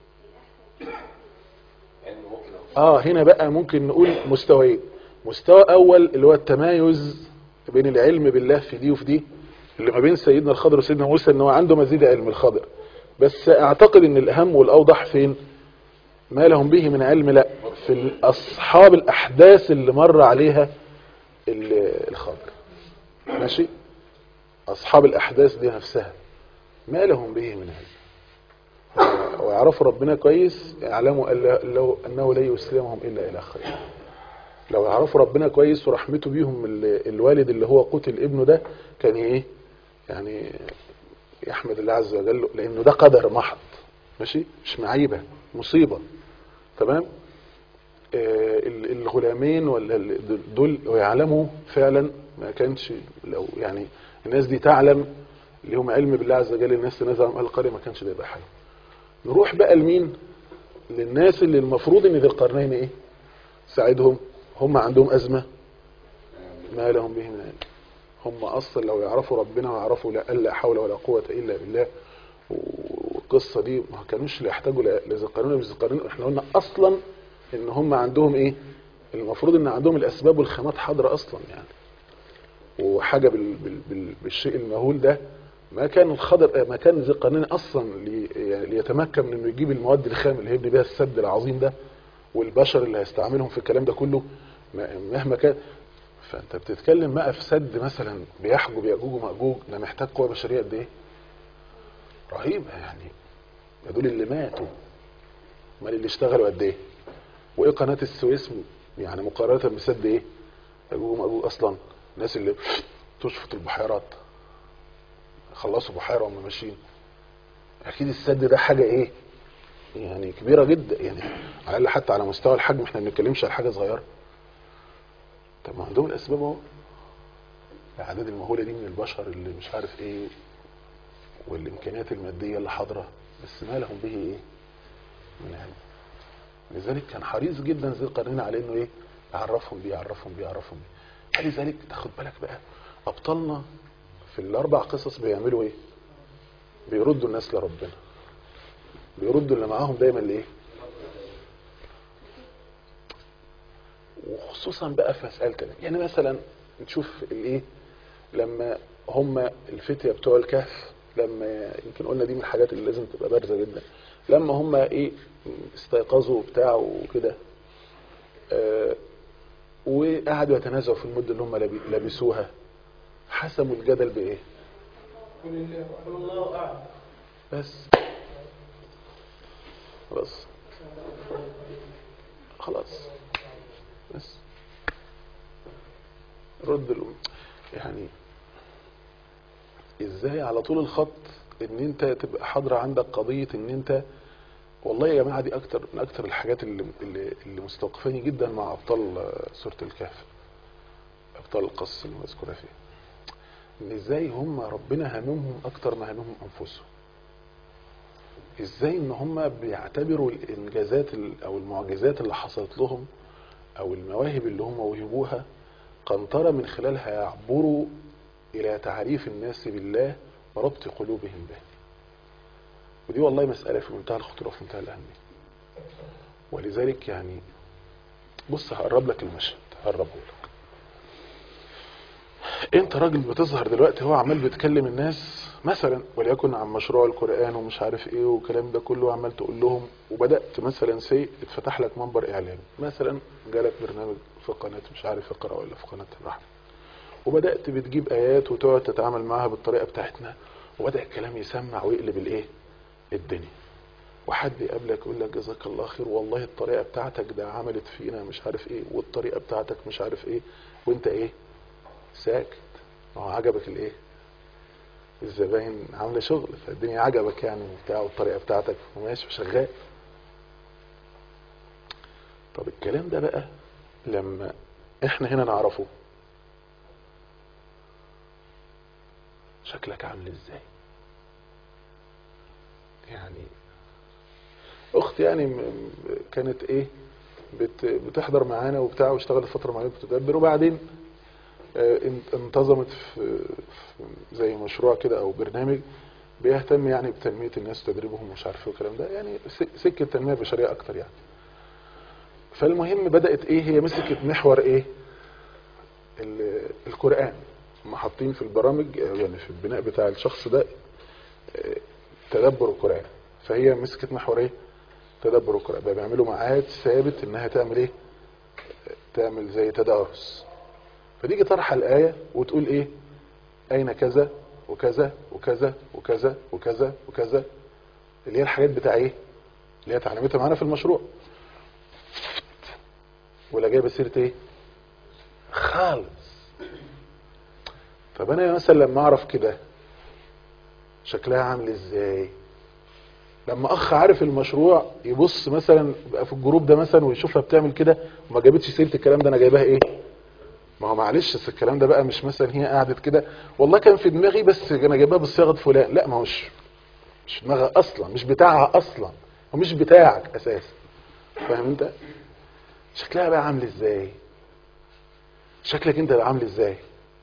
علم مطلق اه هنا بقى ممكن نقول مستويين مستوى اول اللي هو التمايز بين العلم بالله في دي وفي دي اللي ما بين سيدنا الخضر وسيدنا موسى ان هو عنده مزيد علم الخضر بس اعتقد ان الاهم والاوضح فين ما لهم به من علم لا في اصحاب الاحداث اللي مر عليها ال- الخضر ماشي اصحاب الاحداث دي نفسها ما لهم به من علم ويعرفوا ربنا كويس يعلموا ألا- لو انه لا يسلمهم الا الى خير لو يعرفوا ربنا كويس ورحمته بيهم ال- الوالد اللي هو قتل ابنه ده كان ايه يعني يحمد الله عز وجل لانه ده قدر محض ماشي مش معيبه مصيبه تمام آه ال- الغلامين ولا ال- دول ويعلموا فعلا ما كانش لو يعني الناس دي تعلم اللي هم علم بالله عز وجل الناس نزل عن القرية ما كانش ده يبقى حاجه نروح بقى لمين للناس اللي المفروض ان ذي القرنين ايه ساعدهم هم عندهم ازمه ما لهم به من علم هم اصلا لو يعرفوا ربنا ويعرفوا لا لا حول ولا قوه الا بالله والقصه دي ما كانوش لا يحتاجوا لا لا ذي القرنين ولا ذي القرنين احنا قلنا اصلا ان هم عندهم ايه المفروض ان عندهم الاسباب والخامات حاضره اصلا يعني وحاجه بال بال بال بالشيء المهول ده ما كان الخضر ما كان ذي القرنين اصلا لي يعني ليتمكن من انه يجيب المواد الخام اللي هيبني بيها السد العظيم ده والبشر اللي هيستعملهم في الكلام ده كله ما- مهما كان فانت بتتكلم بقى في سد مثلا بيحجب ياجوج وماجوج ده محتاج قوه بشريه قد ايه؟ رهيبه يعني ده دول اللي ماتوا امال اللي اشتغلوا قد ايه؟ وايه قناه السويس يعني مقارنه بسد ايه؟ ياجوج وماجوج اصلا الناس اللي تشفط البحيرات خلصوا بحيره وهم ماشيين اكيد السد ده حاجه ايه؟ يعني كبيره جدا يعني على الاقل حتى على مستوى الحجم احنا ما بنتكلمش على حاجه صغيره طب ما عندهم الاسباب اهو الاعداد المهوله دي من البشر اللي مش عارف ايه والامكانيات الماديه اللي حاضره بس ما لهم به ايه من علم لذلك كان حريص جدا ذي القرنين على انه ايه يعرفهم بيه يعرفهم بيه يعرفهم بيه فلذلك تاخد بالك بقى ابطالنا في الاربع قصص بيعملوا ايه بيردوا الناس لربنا بيردوا اللي معاهم دايما لايه وخصوصا بقى في مسألة كده يعني مثلا نشوف الايه لما هم الفتية بتوع الكهف لما يمكن قلنا دي من الحاجات اللي لازم تبقى بارزه جدا لما هم ايه استيقظوا وبتاع وكده آه، وقعدوا يتنازعوا في المده اللي هم لابي- لابسوها حسموا الجدل بايه قل الله اعلم بس خلاص خلاص بس رد الأم يعني ازاي على طول الخط ان انت تبقى حاضرة عندك قضية ان انت والله يا جماعة دي اكتر من اكتر الحاجات اللي, اللي, اللي مستوقفاني جدا مع ابطال آه، سورة الكهف ابطال القصص المذكورة فيه ان ازاي هم ربنا هممهم اكتر ما هممهم انفسهم ازاي ان هم بيعتبروا الانجازات ال- او المعجزات اللي حصلت لهم او المواهب اللي هم وهبوها قنطرة من خلالها يعبروا الى تعريف الناس بالله وربط قلوبهم به ودي والله مسألة في منتهى الخطورة وفي منتهى الأهمية ولذلك يعني بص هقرب لك المشهد هقربه لك انت راجل بتظهر دلوقتي هو عمال بتكلم الناس مثلا وليكن عن مشروع القرآن ومش عارف ايه والكلام ده كله عمال تقول لهم وبدأت مثلا سي اتفتح لك منبر اعلامي مثلا جالك برنامج في قناة مش عارف اقرأ ولا في قناة الرحمة وبدأت بتجيب ايات وتقعد تتعامل معاها بالطريقة بتاعتنا وبدأ الكلام يسمع ويقلب الايه الدنيا وحد يقابلك يقول لك جزاك الله خير والله الطريقة بتاعتك ده عملت فينا مش عارف ايه والطريقة بتاعتك مش عارف ايه وانت ايه ساكت ما هو عجبك الايه الزباين عامله شغل فالدنيا عجبك يعني وبتاع والطريقه بتاعتك وماشي وشغال طب الكلام ده بقى لما احنا هنا نعرفه شكلك عامل ازاي يعني اختي يعني م- م- كانت ايه بت بتحضر معانا وبتاع واشتغلت فتره معينه بتدبر وبعدين آه، ان- انتظمت في في زي مشروع كده او برنامج بيهتم يعني بتنميه الناس وتدريبهم ومش عارف ايه والكلام ده يعني س- سكه تنميه بشريه اكتر يعني فالمهم بدات ايه هي مسكت محور ايه ال- القران هم حاطين في البرامج آه، يعني في البناء بتاع الشخص ده آه، تدبر القران فهي مسكت محور ايه تدبر القران بقى بيعملوا ميعاد ثابت انها تعمل ايه تعمل زي تدارس فتيجي طرح الآية وتقول إيه أين كذا وكذا وكذا وكذا وكذا وكذا اللي هي الحاجات بتاع إيه اللي هي اتعلمتها معانا في المشروع ولا جايبة سيرة إيه خالص طب أنا مثلا لما أعرف كده شكلها عامل إزاي لما أخ عارف المشروع يبص مثلا يبقى في الجروب ده مثلا ويشوفها بتعمل كده وما جابتش سيرة الكلام ده أنا جايباها إيه ما هو معلش بس الكلام ده بقى مش مثلا هي قعدت كده والله كان في دماغي بس انا جايبها بصياغه فلان لا ما هوش مش في دماغها اصلا مش بتاعها اصلا ومش بتاعك اساسا فاهم انت شكلها بقى عامل ازاي شكلك انت بقى عامل ازاي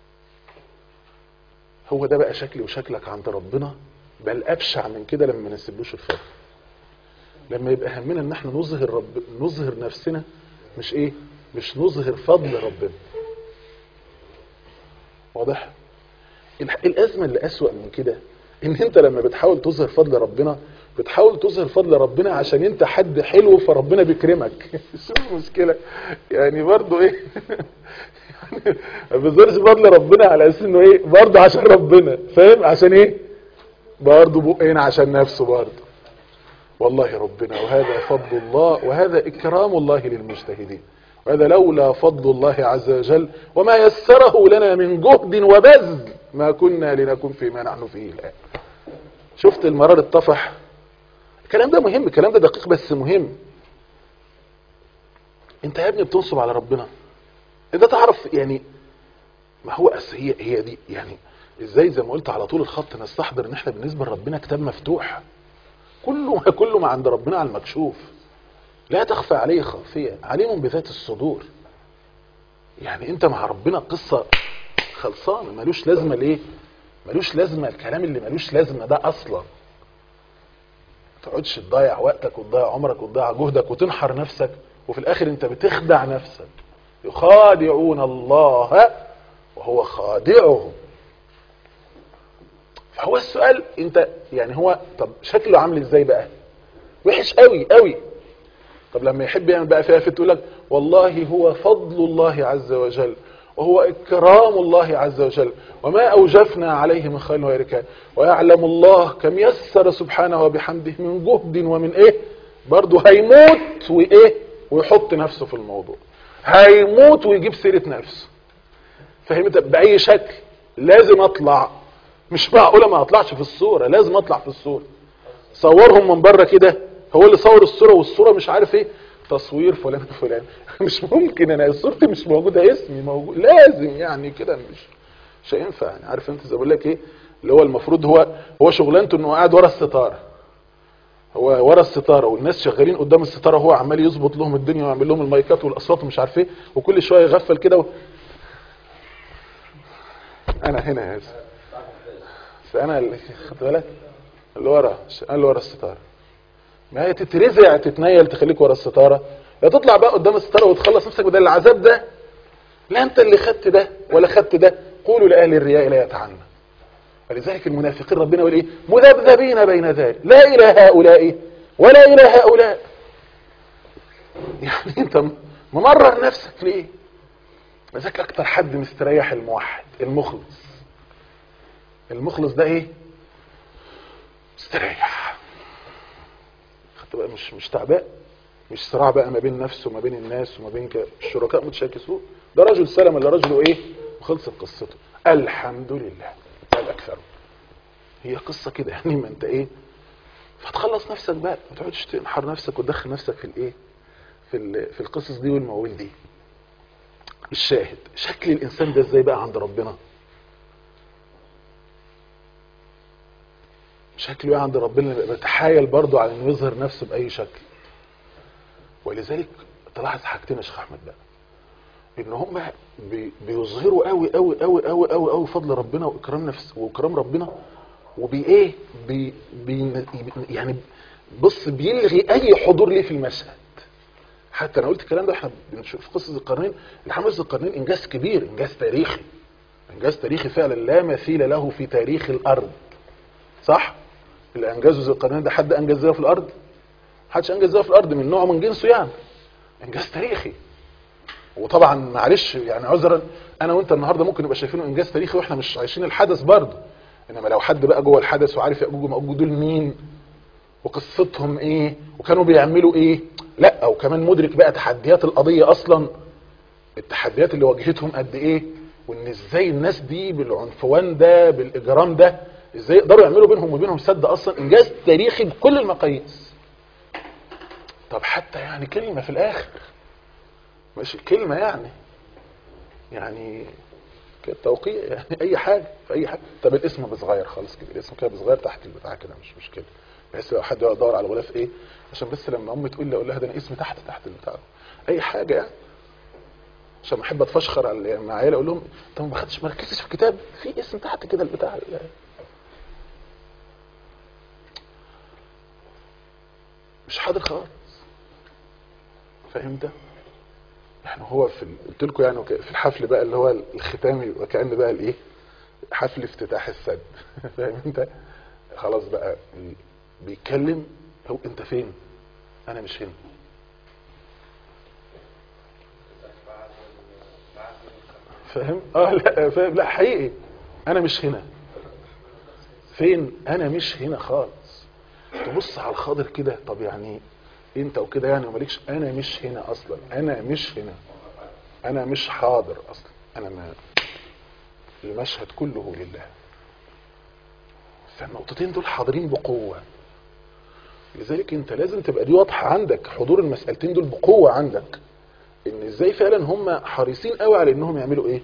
هو ده بقى شكلي وشكلك عند ربنا بل ابشع من كده لما ما نسيبلوش الفضل لما يبقى همنا ان احنا نظهر رب نظهر نفسنا مش ايه مش نظهر فضل ربنا واضح الح- الازمه اللي اسوأ من كده ان انت لما بتحاول تظهر فضل ربنا بتحاول تظهر فضل ربنا عشان انت حد حلو فربنا بيكرمك شوف المشكله يعني برضو ايه يعني ما بيظهرش فضل ربنا على اساس انه ايه برضه عشان ربنا فاهم عشان ايه برضه بقين عشان نفسه برضه والله ربنا وهذا فضل الله وهذا إكرام الله للمجتهدين وهذا لولا فضل الله عز وجل وما يسره لنا من جهد وبذل ما كنا لنكن فيما نحن فيه الآن شفت المرار الطفح الكلام ده مهم الكلام ده دقيق بس مهم انت يا ابني بتنصب على ربنا انت تعرف يعني ما هو أس هي هي دي يعني ازاي زي ما قلت على طول الخط نستحضر ان احنا بالنسبه لربنا كتاب مفتوح كله ما كله ما عند ربنا على المكشوف لا تخفى عليه خافية عليم بذات الصدور يعني انت مع ربنا قصة خلصانة ملوش لازمة ليه ملوش لازمة الكلام اللي ملوش لازمة ده اصلا ما تقعدش تضيع وقتك وتضيع عمرك وتضيع جهدك وتنحر نفسك وفي الاخر انت بتخدع نفسك يخادعون الله وهو خادعهم فهو السؤال انت يعني هو طب شكله عامل ازاي بقى وحش قوي قوي طب لما يحب يعمل بقى فيها تقول لك والله هو فضل الله عز وجل وهو إكرام الله عز وجل وما أوجفنا عليه من خير ويركان ويعلم الله كم يسر سبحانه وبحمده من جهد ومن إيه برضه هيموت وإيه ويحط نفسه في الموضوع هيموت ويجيب سيرة نفسه فهمت بأي شكل لازم أطلع مش معقولة ما أطلعش في الصورة لازم أطلع في الصورة صورهم من بره كده هو اللي صور الصورة والصورة مش عارف ايه تصوير فلان فلان مش ممكن انا صورتي مش موجودة اسمي موجود لازم يعني كده مش مش هينفع يعني عارف انت زي بقول لك ايه اللي هو المفروض هو هو شغلانته انه قاعد ورا الستارة هو ورا الستارة والناس شغالين قدام الستارة هو عمال يظبط لهم الدنيا ويعمل لهم المايكات والاصوات ومش عارف ايه وكل شوية يغفل كده و... انا هنا يا يوسف بس انا اللي خدت بالك اللي ورا انا اللي ورا الستارة ما هي تترزع تتنيل تخليك ورا الستارة لا تطلع بقى قدام الستارة وتخلص نفسك بدل العذاب ده لا انت اللي خدت ده ولا خدت ده قولوا لأهل الرياء لا يتعنى ولذلك المنافقين ربنا يقول ايه مذبذبين بين ذلك لا إلى هؤلاء ولا إلى هؤلاء يعني انت ممرر نفسك ليه لذلك اكتر حد مستريح الموحد المخلص المخلص ده ايه مستريح خدت بقى مش مش تعبان مش صراع بقى ما بين نفسه وما بين الناس وما بين ك- الشركاء متشاكسون ده رجل سلم ولا رجل ايه وخلصت قصته الحمد لله قال اكثر هي قصة كده يعني ما انت ايه فتخلص نفسك بقى ما تقعدش تنحر نفسك وتدخل نفسك في الايه في ال- في القصص دي والمواويل دي الشاهد شكل الانسان ده ازاي بقى عند ربنا شكله ايه عند ربنا يبقى بيتحايل برضه على انه يظهر نفسه باي شكل ولذلك تلاحظ حاجتين يا شيخ احمد بقى ان هم بي بيظهروا قوي قوي قوي قوي قوي قوي فضل ربنا واكرام نفس واكرام ربنا وبي ايه بي بي يعني بص بيلغي اي حضور ليه في المشهد حتى انا قلت الكلام ده احنا بنشوف في قصه القرنين الحمد ذو القرنين انجاز كبير انجاز تاريخي انجاز تاريخي فعلا لا مثيل له في تاريخ الارض صح اللي انجزه ذو القرنين ده حد انجز زيه في الارض محدش انجز زيه في الارض من نوعه من جنسه يعني انجاز تاريخي وطبعا معلش يعني عذرا انا وانت النهارده ممكن نبقى شايفينه انجاز تاريخي واحنا مش عايشين الحدث برضه انما لو حد بقى جوه الحدث وعارف ياجوج وماجوج دول مين وقصتهم ايه وكانوا بيعملوا ايه لا او كمان مدرك بقى تحديات القضيه اصلا التحديات اللي واجهتهم قد ايه وان ازاي الناس دي بالعنفوان ده بالاجرام ده ازاي يقدروا يعملوا بينهم وبينهم سد اصلا انجاز تاريخي بكل المقاييس طب حتى يعني كلمه في الاخر مش كلمه يعني يعني كالتوقيع يعني اي حاجه في اي حاجه طب الاسم بصغير خالص كده الاسم كده بصغير تحت البتاع كده مش مشكله بحيث لو حد يدور على الغلاف ايه عشان بس لما امي تقول لي اقول لها ده انا اسمي تحت تحت البتاع اي حاجه يعني عشان ما احب اتفشخر على يعني مع عيالي اقول لهم انت ما خدتش ما ركزتش في الكتاب في اسم تحت كده البتاع ال- مش حاضر خالص فهمت يعني هو في ال- قلت لكم يعني وك- في الحفل بقى اللي هو الختامي وكأن بقى الايه حفل افتتاح السد فاهم انت خلاص بقى ال- بيتكلم هو انت فين انا مش هنا فاهم اه لا فاهم لا حقيقي انا مش هنا فين انا مش هنا خالص تبص على الخاضر كده طب يعني انت وكده يعني ومالكش انا مش هنا اصلا انا مش هنا انا مش حاضر اصلا انا ما المشهد كله لله فالنقطتين دول حاضرين بقوة لذلك انت لازم تبقى دي واضحة عندك حضور المسألتين دول بقوة عندك ان ازاي فعلا هم حريصين قوي على انهم يعملوا ايه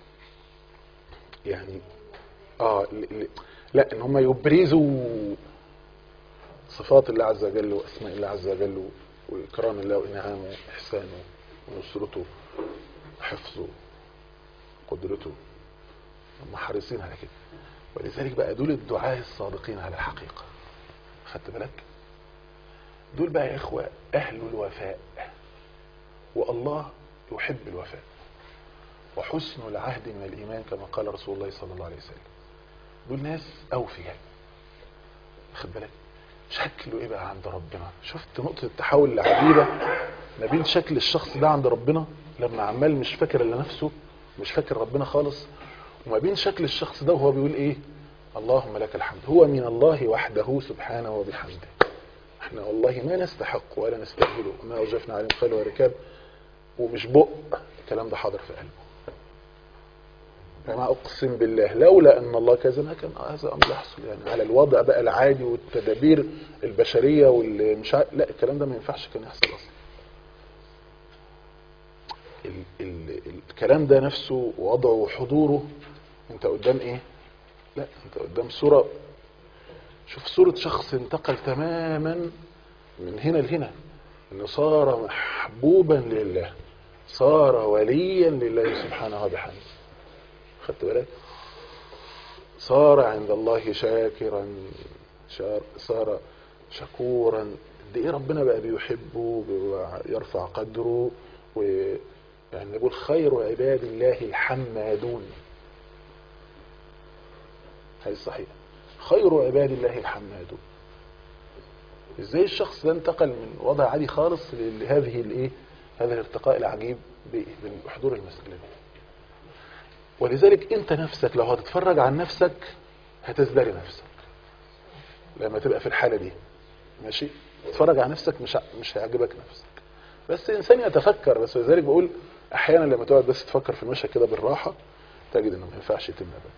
يعني اه ل- ل- لا ان هم يبرزوا صفات الله عز وجل واسماء الله عز وجل واكرام الله وانعامه واحسانه ونصرته وحفظه قدرته هم حريصين على كده ولذلك بقى دول الدعاة الصادقين على الحقيقة خدت بالك دول بقى يا اخوة اهل الوفاء والله يحب الوفاء وحسن العهد من الايمان كما قال رسول الله صلى الله عليه وسلم دول ناس اوفياء خد بالك شكله ايه بقى عند ربنا شفت نقطة التحول العجيبة ما بين شكل الشخص ده عند ربنا لما عمال مش فاكر الا نفسه مش فاكر ربنا خالص وما بين شكل الشخص ده وهو بيقول ايه اللهم لك الحمد هو من الله وحده سبحانه وبحمده احنا والله ما نستحق ولا نستأهله وما اوجفنا عليه خيل وركاب ومش بق الكلام ده حاضر في قلبه فما اقسم بالله لولا ان الله كذا ما كان هذا امر يحصل يعني على الوضع بقى العادي والتدابير البشريه واللي مش عارف لا الكلام ده ما ينفعش كان يحصل اصلا ال ال الكلام ده نفسه وضعه وحضوره انت قدام ايه لا انت قدام صوره شوف صوره شخص انتقل تماما من هنا لهنا انه صار محبوبا لله صار وليا لله سبحانه وبحمده خدت بالك صار عند الله شاكرا شار صار شكورا قد ايه ربنا بقى بيحبه ويرفع قدره ويعني نقول خير عباد الله الحمادون هذه صحيح خير عباد الله الحمادون ازاي الشخص ده انتقل من وضع عادي خالص لهذه الايه هذا الارتقاء العجيب بحضور المسألة دي ولذلك انت نفسك لو هتتفرج عن نفسك هتزدري نفسك لما تبقى في الحالة دي ماشي تتفرج على نفسك مش مش هيعجبك نفسك بس الانسان يتفكر بس ولذلك بقول احيانا لما تقعد بس تفكر في المشهد كده بالراحة تجد انه ما ينفعش يتم ابدا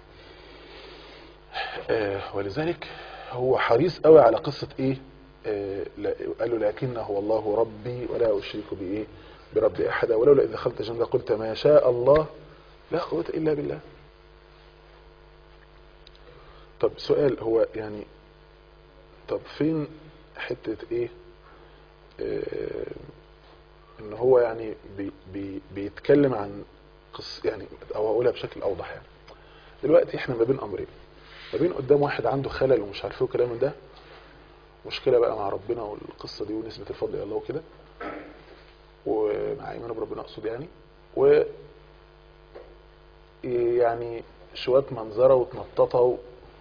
آه ولذلك هو حريص قوي على قصة ايه آه قال له لكن هو الله ربي ولا اشرك بايه بربي احدا ولولا اذا دخلت جنة قلت ما شاء الله لا قوة الا بالله طب سؤال هو يعني طب فين حتة ايه آه ان هو يعني بي بي بيتكلم عن قص يعني او اقولها بشكل اوضح يعني دلوقتي احنا ما بين امرين ما بين قدام واحد عنده خلل ومش عارف ايه والكلام من ده مشكلة بقى مع ربنا والقصة دي ونسبة الفضل الى الله وكده ومع ايمانه بربنا اقصد يعني و يعني شوية منظرة وتنططة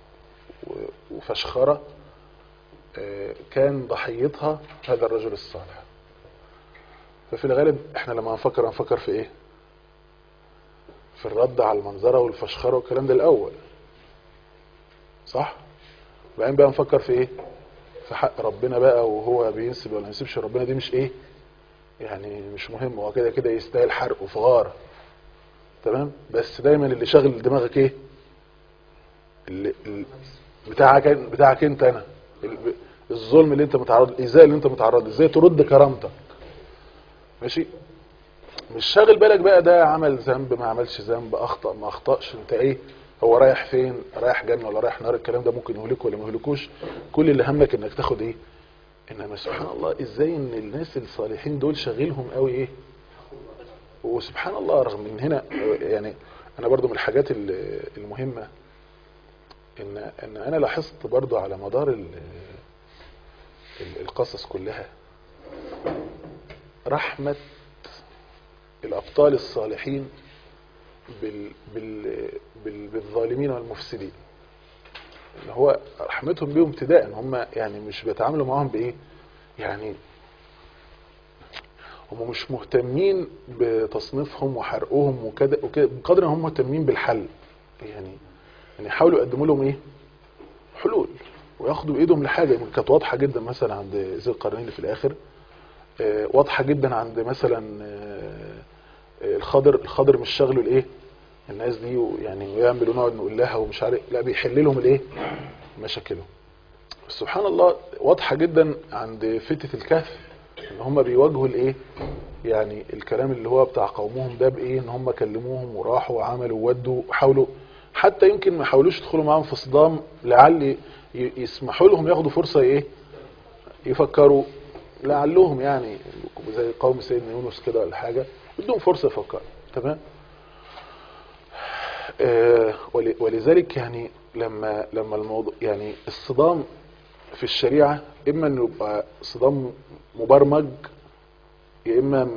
وفشخرة كان ضحيتها هذا الرجل الصالح ففي الغالب احنا لما نفكر نفكر في ايه في الرد على المنظرة والفشخرة والكلام ده الاول صح وبعدين بقى نفكر في ايه في حق ربنا بقى وهو بينسب ولا ما ينسبش ربنا دي مش ايه يعني مش مهم هو كده كده يستاهل حرق وفغار تمام بس دايما اللي شاغل دماغك ايه اللي اللي بتاعك بتاعك انت انا الظلم اللي انت متعرض الايذاء اللي انت متعرض ازاي ترد كرامتك ماشي مش شاغل بالك بقى ده عمل ذنب ما عملش ذنب اخطا ما اخطاش انت ايه هو رايح فين رايح جنه ولا رايح نار الكلام ده ممكن يهلكه ولا ما يهلكوش كل اللي همك انك تاخد ايه انما سبحان الله ازاي ان الناس الصالحين دول شاغلهم قوي ايه وسبحان الله رغم من هنا يعني انا برضو من الحاجات المهمة ان ان انا لاحظت برضو على مدار القصص كلها رحمة الابطال الصالحين بال بال بال بالظالمين والمفسدين ان هو رحمتهم بيهم ابتداء هم يعني مش بيتعاملوا معاهم بايه يعني هم مش مهتمين بتصنيفهم وحرقهم وكده وكده بقدر ما هم مهتمين بالحل يعني يعني يحاولوا يقدموا لهم ايه حلول وياخدوا بايدهم لحاجه يمكن كانت واضحه جدا مثلا عند ذي القرنين اللي في الاخر آه واضحه جدا عند مثلا آه الخضر الخضر مش شغله الايه الناس دي يعني ويعملوا نقعد نقول لها ومش عارف لا بيحل لهم الايه مشاكلهم سبحان الله واضحه جدا عند فتة الكهف ان هم بيواجهوا الايه يعني الكلام اللي هو بتاع قومهم ده بايه ان هم كلموهم وراحوا وعملوا وودوا وحاولوا حتى يمكن ما حاولوش يدخلوا معاهم في صدام لعل يسمحوا لهم ياخدوا فرصة ايه يفكروا لعلهم يعني زي قوم سيدنا يونس كده ولا حاجة بدهم فرصة يفكروا تمام آه ولذلك يعني لما لما الموضوع يعني الصدام في الشريعة اما انه يبقى صدام مبرمج يا اما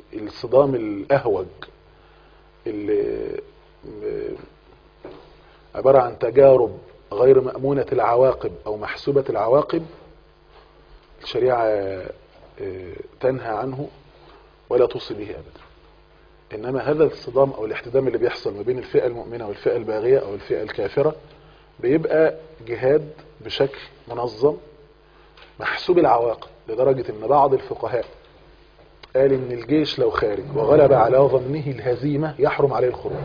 الصدام الاهوج اللي عبارة عن تجارب غير مأمونة العواقب أو محسوبة العواقب الشريعة آه، تنهى عنه ولا توصي به أبدا إنما هذا الصدام أو الاحتدام اللي بيحصل ما بين الفئة المؤمنة والفئة الباغية أو الفئة الكافرة بيبقى جهاد بشكل منظم محسوب العواقب لدرجة ان بعض الفقهاء قال ان الجيش لو خارج وغلب على ظنه الهزيمة يحرم عليه الخروج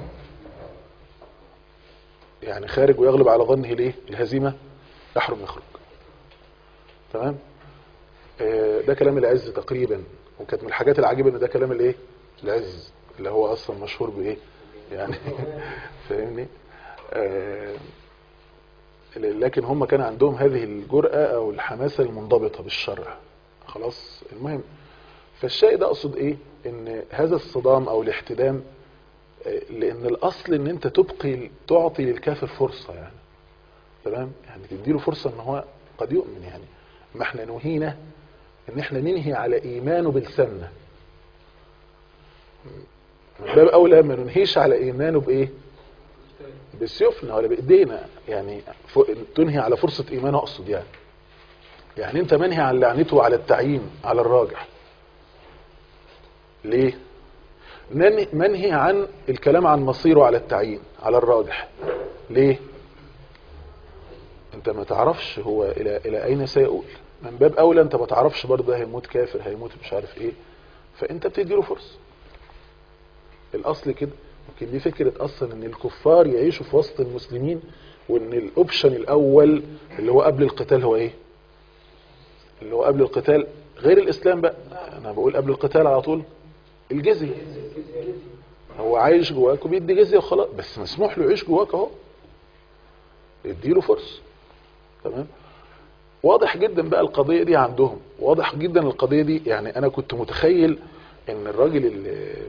يعني خارج ويغلب على ظنه ليه الهزيمة يحرم يخرج تمام آه، ده كلام العز تقريبا وكانت من الحاجات العجيبة ان ده كلام الايه العز اللي هو اصلا مشهور بايه يعني فاهمني آه، لكن هم كان عندهم هذه الجرأة او الحماسة المنضبطة بالشرع خلاص المهم فالشيء ده اقصد ايه ان هذا الصدام او الاحتدام آه، لان الاصل ان انت تبقي تعطي للكافر فرصة يعني تمام يعني تديله فرصة ان هو قد يؤمن يعني ما احنا نهينا ان احنا ننهي على ايمانه بالسنة من باب اولى ما ننهيش على ايمانه بايه بسيوفنا ولا بايدينا يعني ف- تنهي على فرصة ايمانه اقصد يعني يعني انت منهي عن لعنته على التعيين على الراجح ليه نن- منهي عن الكلام عن مصيره على التعيين على الراجح ليه انت ما تعرفش هو الى الى اين سيؤول من باب اولى انت ما تعرفش برضه هيموت كافر هيموت مش عارف ايه فانت بتديله فرصه الاصل كده ممكن دي فكره اصلا ان الكفار يعيشوا في وسط المسلمين وان الاوبشن الاول اللي هو قبل القتال هو ايه اللي هو قبل القتال غير الاسلام بقى انا بقول قبل القتال على طول الجزيه هو عايش جواك وبيدي جزيه وخلاص بس مسموح له يعيش جواك اهو اديله فرصه تمام واضح جدا بقى القضية دي عندهم واضح جدا القضية دي يعني انا كنت متخيل ان الراجل ال-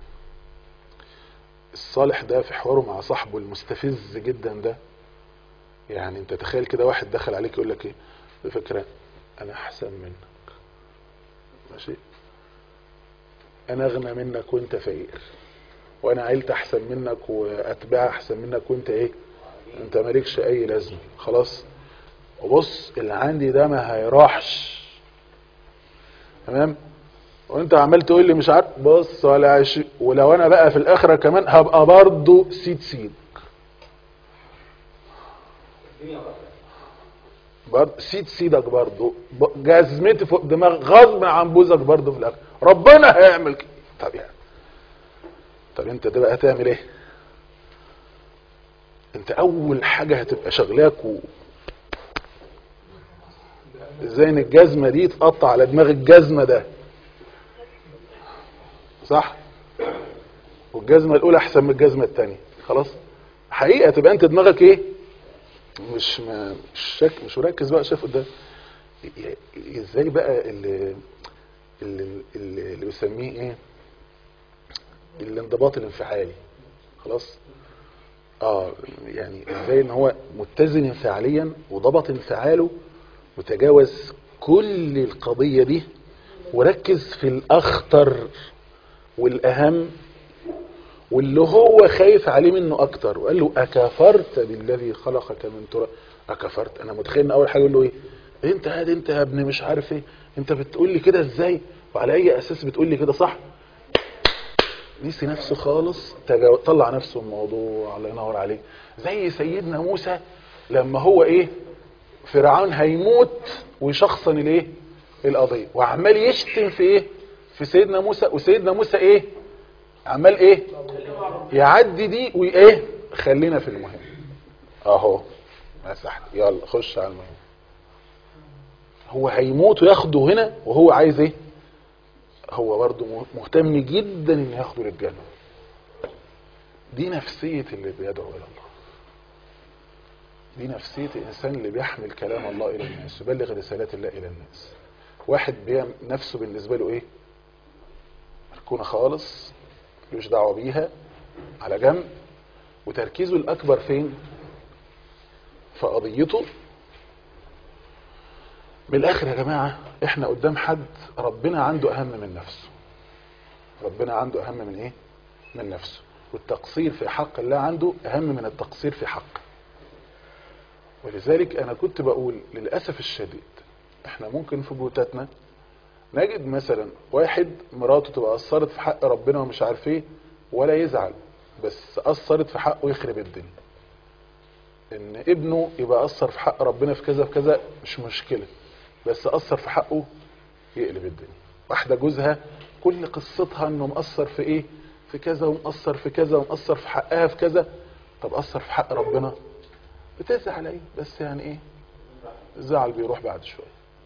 الصالح ده في حواره مع صاحبه المستفز جدا ده يعني انت تخيل كده واحد دخل عليك يقول لك ايه بفكرة انا احسن منك ماشي انا اغنى منك وانت فقير وانا عيلتي احسن منك واتباع احسن منك وانت ايه انت مالكش اي لازمه خلاص وبص اللي عندي ده ما هيروحش تمام وانت عمال تقول لي مش عارف بص ولا عش ولو انا بقى في الاخره كمان هبقى برضه سيد سيد برضه سيد سيدك برضه ب- جزمتي فوق دماغ غصب عن بوزك برضه في الاخر ربنا هيعمل كده طب يعني طب انت ده بقى هتعمل ايه انت اول حاجه هتبقى شغلاك و... ازاي ان الجزمه دي تقطع على دماغ الجزمه ده صح والجزمه الاولى احسن من الجزمه الثانيه خلاص حقيقه تبقى انت دماغك ايه مش ما مش شك مش مركز بقى شايف قدام ي- ي- ازاي بقى اللي اللي, اللي, اللي بيسميه ايه الانضباط الانفعالي خلاص اه يعني ازاي ان هو متزن انفعاليا وضبط انفعاله وتجاوز كل القضية دي وركز في الاخطر والاهم واللي هو خايف عليه منه اكتر وقال له اكفرت بالذي خلقك من تراب اكفرت انا متخيل ان اول حاجه يقول له ايه انت هاد انت يا ابن مش عارف ايه انت بتقول لي كده ازاي وعلى اي اساس بتقول لي كده صح نسي نفسه خالص تجا- طلع نفسه من الموضوع الله ينور عليه زي سيدنا موسى لما هو ايه فرعون هيموت ويشخصن الايه القضيه وعمال يشتم في ايه في سيدنا موسى وسيدنا موسى ايه عمال ايه يعدي دي وايه خلينا في المهم اهو مسح يلا خش على المهم هو هيموت وياخده هنا وهو عايز ايه هو برضه مهتم جدا ان ياخده للجنة دي نفسية اللي بيدعو الى الله دي نفسية الانسان اللي بيحمل كلام الله الى الناس يبلغ رسالات الله الى الناس واحد بيعمل نفسه بالنسبة له ايه مركونة خالص ملوش دعوة بيها على جنب وتركيزه الاكبر فين في قضيته من الاخر يا جماعة احنا قدام حد ربنا عنده اهم من نفسه ربنا عنده اهم من ايه من نفسه والتقصير في حق الله عنده اهم من التقصير في حقه ولذلك انا كنت بقول للاسف الشديد احنا ممكن في بيوتاتنا نجد مثلا واحد مراته تبقى قصرت في حق ربنا ومش عارف ايه ولا يزعل بس قصرت في حقه يخرب الدنيا ان ابنه يبقى قصر في حق ربنا في كذا في كذا مش مشكلة بس قصر في حقه يقلب الدنيا واحدة جوزها كل قصتها انه مقصر في ايه في كذا ومقصر في كذا ومقصر في حقها في كذا طب قصر في حق ربنا بتزعل ايه بس يعني ايه الزعل بيروح بعد شوية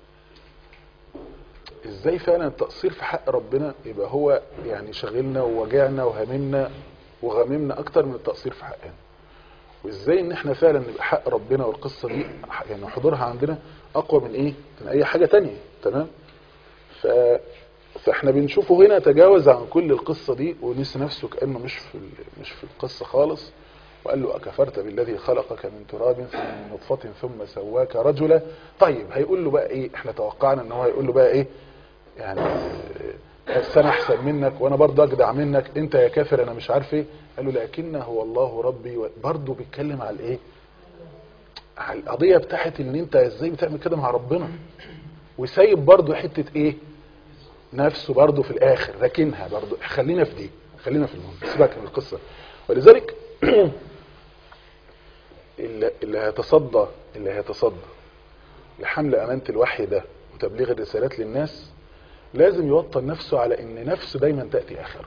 ازاي فعلا التقصير في حق ربنا يبقى هو يعني شغلنا ووجعنا وهممنا وغممنا اكتر من التقصير في حقنا وازاي ان احنا فعلا نبقى حق ربنا والقصة دي يعني حضورها عندنا اقوى من ايه من اي حاجة تانية تمام ف... فاحنا بنشوفه هنا تجاوز عن كل القصة دي ونسي نفسه كأنه مش في ال... مش في القصة خالص وقال له أكفرت بالذي خلقك من تراب ثم من نطفة ثم سواك رجلا طيب هيقول له بقى ايه احنا توقعنا ان هو هيقول له بقى ايه يعني بس انا احسن منك وانا برضه اجدع منك انت يا كافر انا مش عارف ايه قال له لكن هو الله ربي برضه بيتكلم على الايه على القضية بتاعت ان انت ازاي بتعمل كده مع ربنا وسايب برضه حتة ايه نفسه برضه في الاخر راكنها برضه خلينا في دي خلينا في المهم سيبك من القصة ولذلك اللي اللي هيتصدى اللي هيتصدى لحمل امانة الوحي ده وتبليغ الرسالات للناس لازم يوطن نفسه على ان نفسه دايما تأتي اخره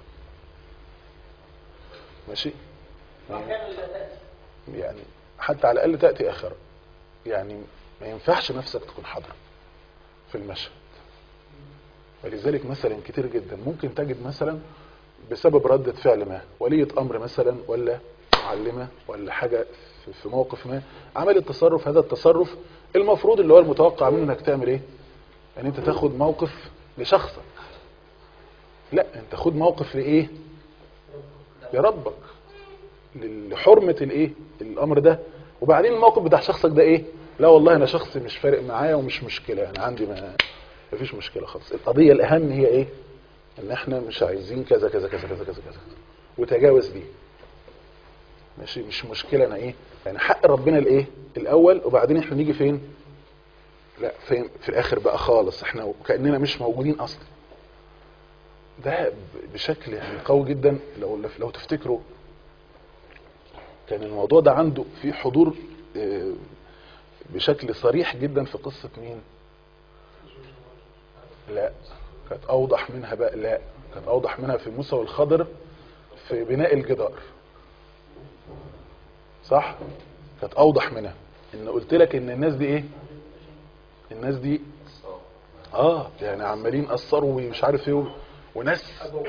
ماشي واحيانا لا تاتي يعني حتى على الاقل تأتي اخره يعني ما ينفعش نفسك تكون حاضرة في المشهد ولذلك مثلا كتير جدا ممكن تجد مثلا بسبب ردة فعل ما ولية امر مثلا ولا معلمة ولا حاجة في- في موقف ما عملت تصرف هذا التصرف المفروض اللي هو المتوقع منه انك تعمل ايه ان انت تاخد موقف لشخصك لا انت خد موقف لايه لربك لحرمة الايه الامر ده وبعدين الموقف بتاع شخصك ده ايه لا والله انا شخص مش فارق معايا ومش مشكلة انا عندي ما مفيش مشكلة خالص القضية الاهم هي ايه ان احنا مش عايزين كذا كذا كذا كذا كذا كذا وتجاوز دي ماشي مش مشكلة انا ايه يعني حق ربنا الايه الاول وبعدين احنا نيجي فين لا فين في الاخر بقى خالص احنا كأننا مش موجودين اصلا ده ب- بشكل يعني قوي جدا لو لو تفتكروا كان الموضوع ده عنده في حضور آه، بشكل صريح جدا في قصة مين لا كانت اوضح منها بقى لا كانت اوضح منها في موسى والخضر في بناء الجدار صح كانت اوضح منها ان قلت لك ان الناس دي ايه الناس دي اه يعني عمالين قصروا ومش عارف ايه و- وناس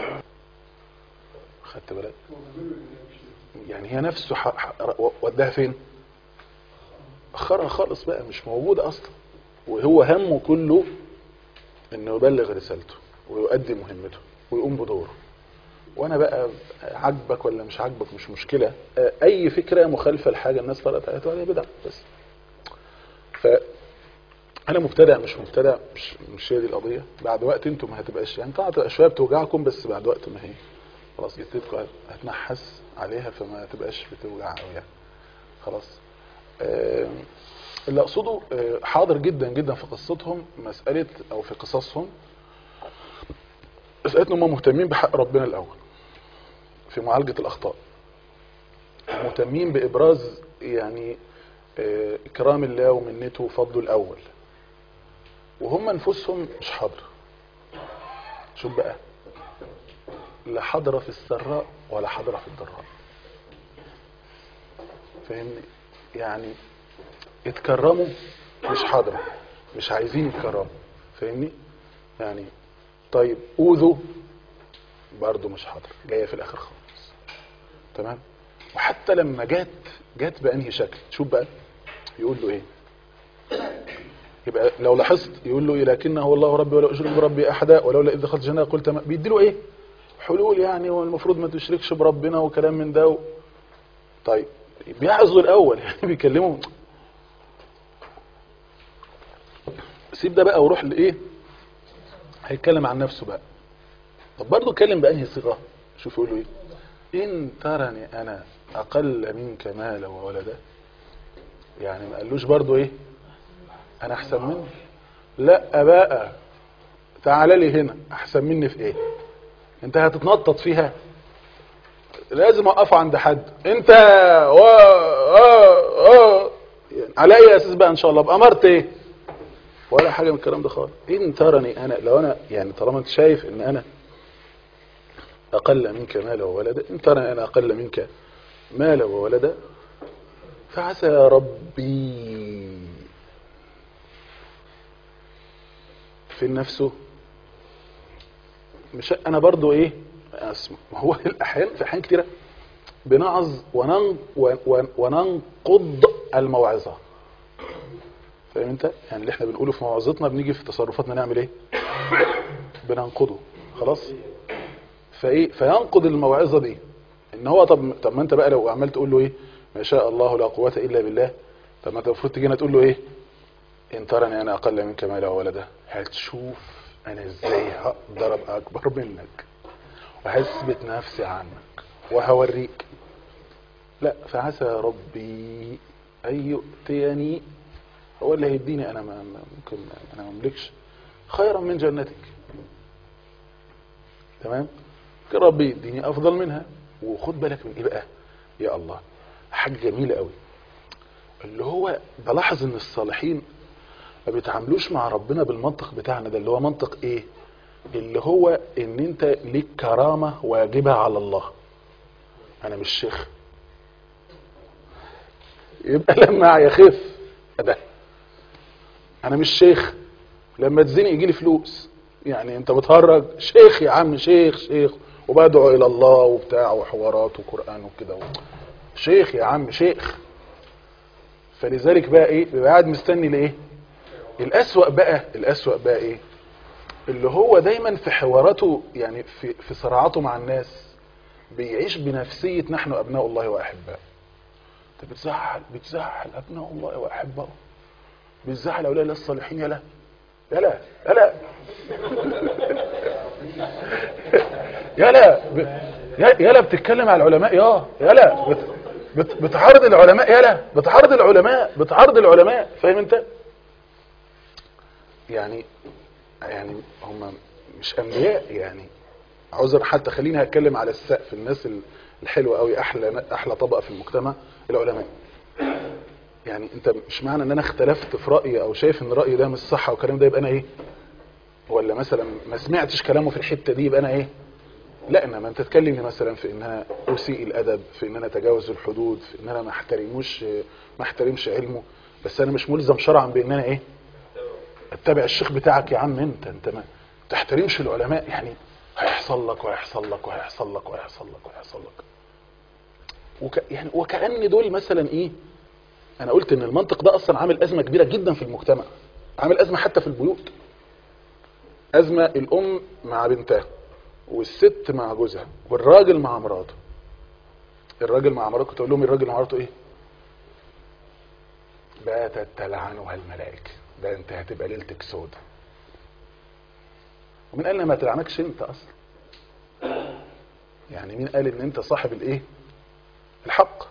خدت بالك يعني هي نفسه ح- ح- وداها فين اخرها خالص بقى مش موجودة اصلا وهو همه كله انه يبلغ رسالته ويؤدي مهمته ويقوم بدوره وانا بقى عاجبك ولا مش عاجبك مش مشكلة آه، اي فكرة مخالفة لحاجة الناس طلعت عليها عليها بدعة بس ف انا مبتدع مش مبتدع مش مش هي دي القضية بعد وقت انتم ما هتبقاش يعني طبعا هتبقى شوية بتوجعكم بس بعد وقت ما هي خلاص جدتكم هتنحس عليها فما تبقاش بتوجع قوي يعني خلاص آه، اللي اقصده آه، حاضر جدا جدا في قصتهم مسألة او في قصصهم مسألة ان هم مهتمين بحق ربنا الاول في معالجة الاخطاء مهتمين بابراز يعني آه، اكرام الله ومنته وفضله الاول وهم انفسهم مش حاضرة شوف بقى لا حاضرة في السراء ولا حاضرة في الضراء فاهمني يعني اتكرموا مش حاضرة مش عايزين يتكرموا فاهمني يعني طيب اوذوا برضو مش حاضرة جاية في الاخر خالص تمام وحتى لما جت جت بأنهي شكل شوف بقى يقول له ايه يبقى لو لاحظت يقول له إيه لكنه هو الله ربي ولا أشرك بربي أحدا ولولا إذ دخلت الجنة قلت ما بيدي له إيه حلول يعني والمفروض ما تشركش بربنا وكلام من ده و... طيب بيعظوا الأول يعني بيكلموا سيب ده بقى وروح لإيه هيتكلم عن نفسه بقى طب برضه اتكلم بأنهي صيغة شوف يقول له إيه إن ترني أنا أقل منك مالا وولدا يعني ما قالوش برضو إيه أنا أحسن منك لا بقى تعال لي هنا أحسن مني في إيه أنت هتتنطط فيها لازم أقف عند حد أنت و... آه آه يعني على أي أساس بقى إن شاء الله بأمرت إيه ولا حاجة من الكلام ده خالص إن ترني أنا لو أنا يعني طالما أنت شايف إن أنا أقل منك مالا وولدا إن ترى أنا أقل منك مالا وولدا فعسى ربي في نفسه مش أنا برضو إيه أسمع ما هو الأحيان في أحيان كتيرة بنعظ ونن ون- وننقض الموعظة فاهم انت يعني اللي احنا بنقوله في موعظتنا بنيجي في تصرفاتنا نعمل ايه بننقضه خلاص فايه فينقض الموعظه دي ان هو طب طب ما انت بقى لو عمال تقول له ايه ما شاء الله لا قوه الا بالله طب ما انت المفروض تجينا تقول له ايه ان ترني انا اقل منك مالا وولدا هتشوف انا ازاي هقدر ابقى اكبر منك وهثبت نفسي عنك وهوريك لا فعسى ربي ان يؤتيني هو اللي هيديني انا ما ما- ممكن انا ما املكش خيرا من جنتك تمام كان ربي يديني افضل منها وخد بالك من ايه بقى يا الله حاجه جميله قوي اللي هو بلاحظ ان الصالحين ما بيتعاملوش مع ربنا بالمنطق بتاعنا ده اللي هو منطق ايه اللي هو ان انت ليك كرامه واجبه على الله انا مش شيخ يبقى لما يخف ده انا مش شيخ لما تزنق يجي لي فلوس يعني انت بتهرج شيخ يا عم شيخ شيخ وبدعو الى الله وبتاع وحوارات وقران وكده و... شيخ يا عم شيخ فلذلك بقى ايه بيبقى قاعد مستني لايه الاسوأ بقى الاسوأ بقى ايه اللي هو دايما في حواراته يعني في في صراعاته مع الناس بيعيش بنفسية نحن ابناء الله واحباؤه انت بتزعل بتزعل ابناء الله واحباؤه بتزعل اولياء الله الصالحين يا لا يا لا يا لا يا لا ب... يا يا لا بتتكلم على العلماء يا يا لا بت... بت... بتعارض العلماء يا لا بتعارض العلماء بتعارض العلماء فاهم انت يعني يعني هم مش انبياء يعني عذر حتى خليني هتكلم على السقف الناس الحلوه قوي احلى احلى طبقه في المجتمع العلماء يعني انت مش معنى ان انا اختلفت في رايي او شايف ان رايي ده مش صح والكلام ده يبقى انا ايه ولا مثلا ما سمعتش كلامه في الحته دي يبقى انا ايه لا انما انت تتكلم مثلا في ان انا اسيء الادب في ان انا اتجاوز الحدود في ان انا ما احترموش ما احترمش علمه بس انا مش ملزم شرعا بان انا ايه اتبع الشيخ بتاعك يا عم انت انت ما تحترمش العلماء يعني هيحصل لك وهيحصل لك وهيحصل لك وهيحصل لك وهيحصل لك وك يعني وكأن دول مثلا ايه انا قلت ان المنطق ده اصلا عامل ازمة كبيرة جدا في المجتمع عامل ازمة حتى في البيوت ازمة الام مع بنتها والست مع جوزها والراجل مع مراته الراجل مع مراته تقول لهم الراجل مع مراته ايه باتت تلعنها الملائكة ده انت هتبقى ليلتك سودة ومين قال ما تلعنكش انت اصلا يعني مين قال ان انت صاحب الايه الحق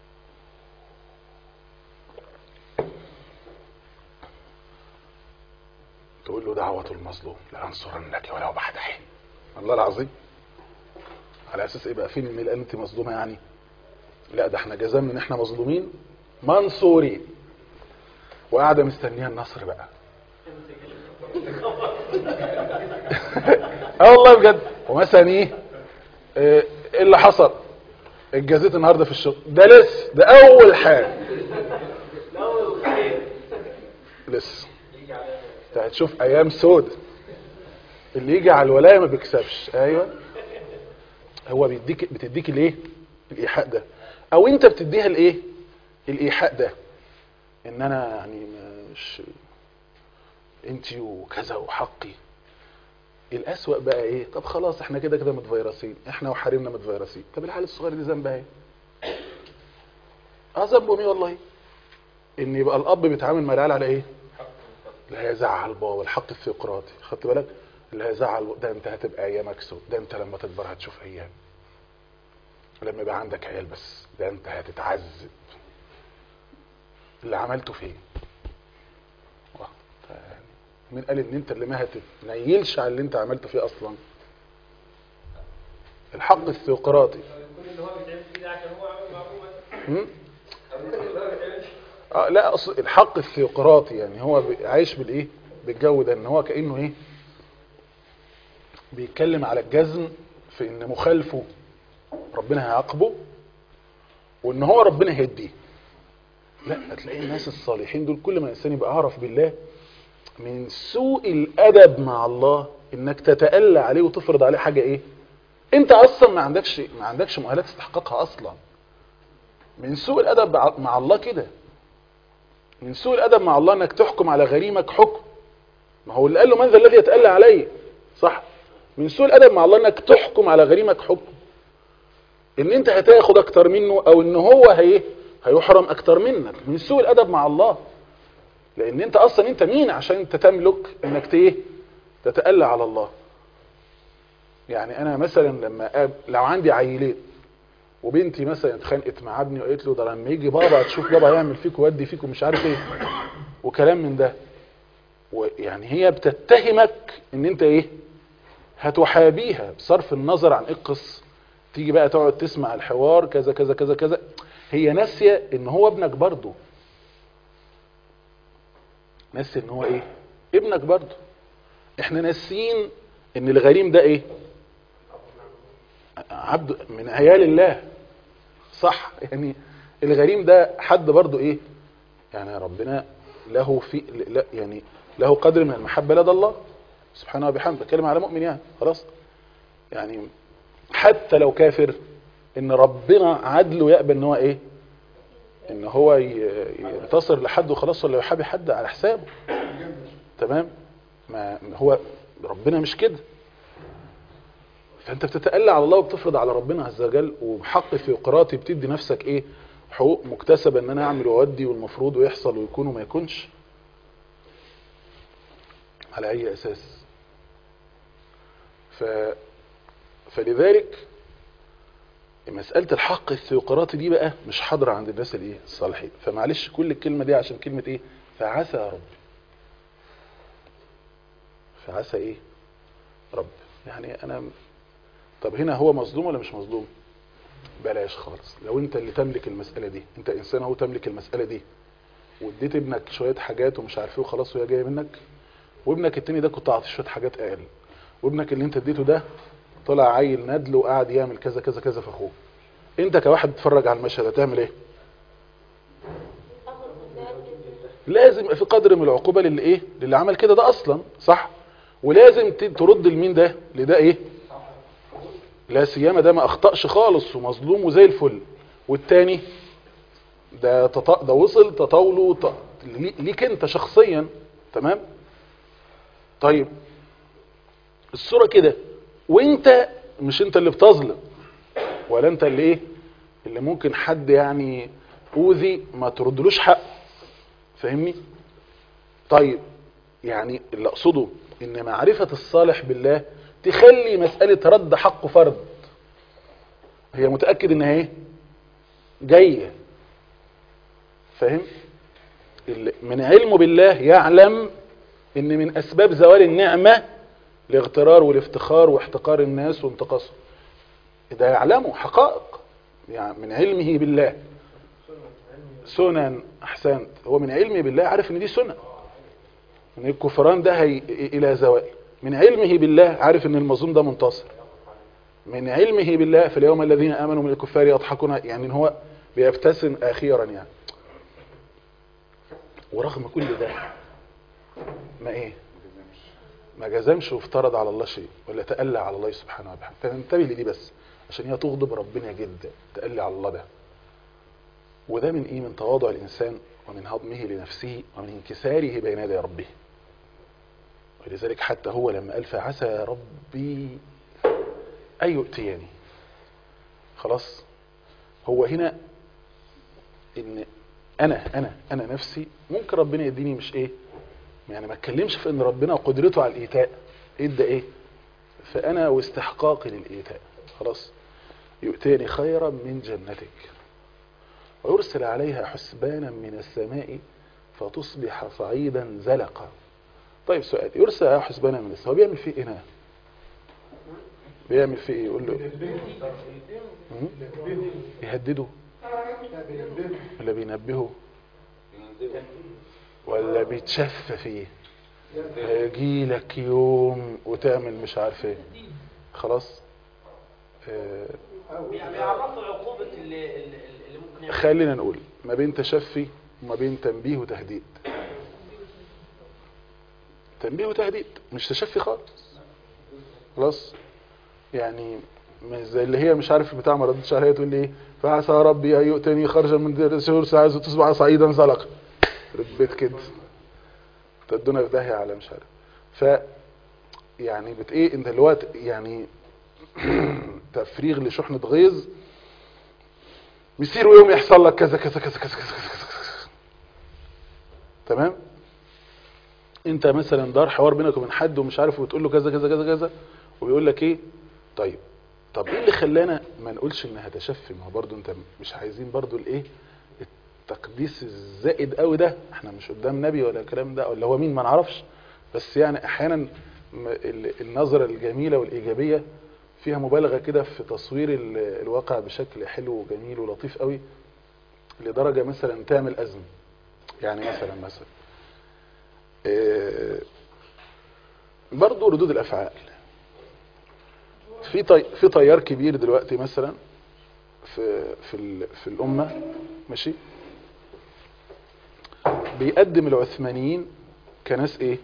تقول له دعوة المظلوم لأنصرنك ولو بعد حين الله العظيم على اساس ايه بقى فين اللي قال انت مظلومه يعني لا ده احنا جزمنا ان احنا مظلومين منصورين وقاعده مستنيه النصر بقى اه والله بجد ومثلا ايه ايه اللي حصل اتجازيت النهارده في الشغل ده لسه ده اول حاجه لسه انت هتشوف ايام سود اللي يجي على الولايه ما بيكسبش ايوه هو بيديك بتديك الايه الايحاء ده او انت بتديها الايه الايحاء ده ان انا يعني مش انت وكذا وحقي الاسوأ بقى ايه طب خلاص احنا كده كده متفيرسين احنا وحريمنا متفيرسين طب العيال الصغير دي ذنبها ايه اه ذنبهم ايه والله ان يبقى الاب بيتعامل مع العيال على ايه لا هيزعل بابا الحق الثيقراطي خدت بالك لا هيزعل ده انت هتبقى ايامك سود ده انت لما تكبر هتشوف ايام لما يبقى عندك عيال بس ده انت هتتعذب اللي عملته فيه واه، يعني مين قال ان انت اللي ما هتتنيلش على اللي انت عملته فيه اصلا الحق الثيوقراطي كل اللي هو بيتعمل فيه ده عشان هو عامل معروف هم؟ كل اللي هو بيتعمل اه لا أصل الحق الثيوقراطي يعني هو بي- عايش بالايه بالجو ده ان هو كانه ايه بيتكلم على الجزم في ان مخالفه ربنا هيعاقبه وان هو ربنا هيديه لا هتلاقي الناس الصالحين دول كل ما الانسان يبقى اعرف بالله من سوء الادب مع الله انك تتألى عليه وتفرض عليه حاجه ايه انت اصلا ما عندكش ما عندكش مؤهلات تستحققها اصلا من سوء الادب مع- مع الله كده من سوء الادب مع الله انك تحكم على غريمك حكم ما هو اللي قال له من ذا الذي يتألى علي صح من سوء الادب مع الله انك تحكم على غريمك حكم ان انت هتاخد اكتر منه او ان هو هي هيحرم اكتر منك من سوء الادب مع الله لان انت اصلا انت مين عشان انت تملك انك ت- ايه تتألى على الله يعني انا مثلا لما أب... لو عندي عيلين وبنتي مثلا اتخانقت مع ابني وقالت له ده لما يجي بابا هتشوف بابا هيعمل فيك ويودي فيك ومش عارف ايه وكلام من ده ويعني هي بتتهمك ان انت ايه هتحابيها بصرف النظر عن ايه القصه تيجي بقى تقعد تسمع الحوار كذا كذا كذا كذا هي ناسيه ان هو ابنك برضه ناسيه ان هو ايه ابنك برضه احنا ناسيين ان الغريم ده ايه عبد من عيال الله صح يعني الغريم ده حد برضه ايه يعني ربنا له في لا يعني له قدر من المحبة لدى الله سبحانه وبحمده بتكلم على مؤمن يعني خلاص يعني حتى لو كافر ان ربنا عدله يقبل ان هو ايه ان هو ي- ينتصر لحد وخلاص ولا يحابي حد على حسابه تمام ما ما هو ربنا مش كده فانت بتتألى على الله وبتفرض على ربنا عز وجل وبحق ثيوقراطي بتدي نفسك ايه حقوق مكتسبة ان انا اعمل واودي والمفروض ويحصل ويكون وما يكونش على اي اساس ف فلذلك مسألة الحق الثيوقراطي دي بقى مش حاضرة عند الناس الايه الصالحين فمعلش كل الكلمة دي عشان كلمة ايه فعسى يا رب فعسى ايه رب يعني انا طب هنا هو مظلوم ولا مش مظلوم بلاش خالص لو انت اللي تملك المسألة دي انت انسان اهو تملك المسألة دي واديت ابنك شوية حاجات ومش عارف ايه وخلاص وهي جاية منك وابنك التاني ده كنت اعطيه شوية حاجات اقل وابنك اللي انت اديته ده طلع عيل ندل وقعد يعمل كذا كذا كذا في اخوه انت كواحد بتتفرج على المشهد هتعمل ايه لازم يبقى في قدر من العقوبة للي ايه للي عمل كده ده اصلا صح ولازم ت- ترد لمين ده لده ايه لا سيما ده ما اخطأش خالص ومظلوم وزي الفل والتاني ده تط... ده وصل تطاوله ت... لي- ليك انت شخصيا تمام طيب الصورة كده وانت مش انت اللي بتظلم ولا انت اللي ايه اللي ممكن حد يعني اوذي ما تردلوش حق فاهمني طيب يعني اللي اقصده ان معرفة الصالح بالله تخلي مسألة رد حقه فرض هي متأكد انها ايه جاية فاهم اللي من علمه بالله يعلم ان من اسباب زوال النعمة الاغترار والافتخار واحتقار الناس وانتقاصهم ده يعلمه حقائق يعني من علمه بالله سنن احسنت هو من علمه بالله عارف ان دي سنن ان الكفران ده هي الى زوال من علمه بالله عارف ان المظلوم ده منتصر من علمه بالله في اليوم الذين امنوا من الكفار يضحكون يعني ان هو بيبتسم اخيرا يعني ورغم كل ده ما ايه ما جزمش وافترض على الله شيء ولا تألى على الله سبحانه وتعالى فانتبه لدي بس عشان هي تغضب ربنا جدا تألي على الله ده وده من ايه من تواضع الانسان ومن هضمه لنفسه ومن انكساره بين يدي ربه ولذلك حتى هو لما قال فعسى يا ربي أن يؤتيني خلاص هو هنا ان انا انا انا نفسي ممكن ربنا يديني مش ايه يعني ما اتكلمش في ان ربنا وقدرته على الايتاء ادى ايه فانا واستحقاقي للايتاء خلاص يؤتاني خيرا من جنتك ويرسل عليها حسبانا من السماء فتصبح صعيدا زلقا طيب سؤال يرسل عليها حسبانا من السماء هو بيعمل فيه ايه هنا؟ بيعمل فيه ايه يقول له مم؟ يهدده ولا بينبهه ولا بيتشف فيه هيجي لك يوم وتعمل مش عارف ايه خلاص آه بيعرفوا عقوبة اللي, اللي اللي ممكن يعمل خلينا نقول ما بين تشفي وما بين تنبيه وتهديد تنبيه وتهديد مش تشفي خالص خلاص يعني مش زي اللي هي مش عارف بتاع ما ردتش عليا تقول لي ايه فعسى ربي ان يؤتني خرجا من دير سور عايز تصبح صعيدا زلقا ربيت كده تدونا في داهيه على مش عارف ف يعني بت ايه انت الوقت يعني تفريغ لشحنة غيظ مسير ويوم يحصل لك كذا كذا كذا كذا كذا كذا, كذا, كذا. تمام انت مثلا دار حوار بينك وبين حد ومش عارف وتقول له كذا كذا كذا كذا وبيقول لك ايه طيب طب ايه اللي خلانا ما نقولش انها تشفي ما هو برضو انت مش عايزين برضو الايه التقديس الزائد قوي ده احنا مش قدام نبي ولا الكلام ده ولا هو مين ما نعرفش بس يعني احيانا م- ال- النظرة الجميلة والايجابية فيها مبالغة كده في تصوير ال- الواقع بشكل حلو وجميل ولطيف قوي لدرجة مثلا تعمل أزمة يعني مثلا مثلا آه، برضو ردود الأفعال في طي... في تيار كبير دلوقتي مثلا في في ال... في الأمة ماشي بيقدم العثمانيين كناس ايه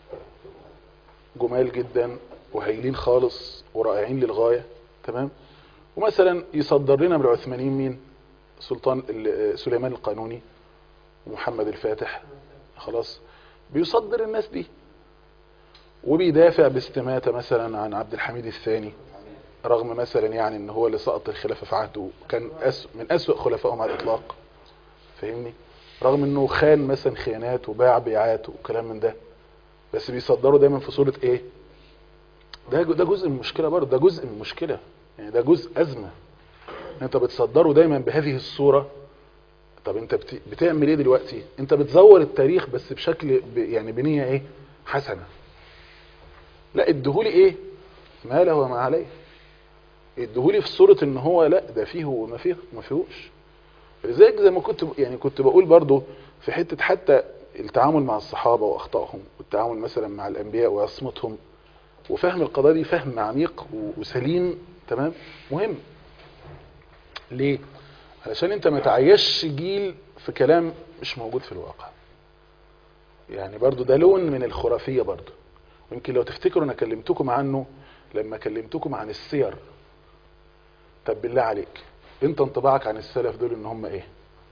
جمال جدا وهايلين خالص ورائعين للغاية تمام ومثلا يصدر لنا من العثمانيين مين سلطان ال- سليمان القانوني ومحمد الفاتح خلاص بيصدر الناس دي وبيدافع باستماتة مثلا عن عبد الحميد الثاني رغم مثلا يعني ان هو اللي سقط الخلافة في عهده كان أس من أسوأ خلفائهم على الإطلاق فاهمني رغم انه خان مثلا خيانات وباع بيعات وكلام من ده بس بيصدروا دايما في صورة ايه ده ده جزء من المشكلة برضه ده جزء من المشكلة يعني ده جزء أزمة انت بتصدره دايما بهذه الصورة طب انت بت... بتعمل ايه دلوقتي انت بتزور التاريخ بس بشكل ب... يعني بنية ايه حسنة لا ادهولي ايه ما له وما عليه ادهولي في صورة ان هو لا ده فيه وما فيه ما فيهوش لذلك زي ما كنت يعني كنت بقول برضو في حتة حتى التعامل مع الصحابة واخطائهم والتعامل مثلا مع الانبياء وعصمتهم وفهم القضايا دي فهم عميق و- وسليم تمام مهم ليه علشان انت ما تعيش جيل في كلام مش موجود في الواقع يعني برضو ده لون من الخرافية برضو ويمكن لو تفتكروا انا كلمتكم عنه لما كلمتكم عن السير طب بالله عليك انت انطباعك عن السلف دول ان هم ايه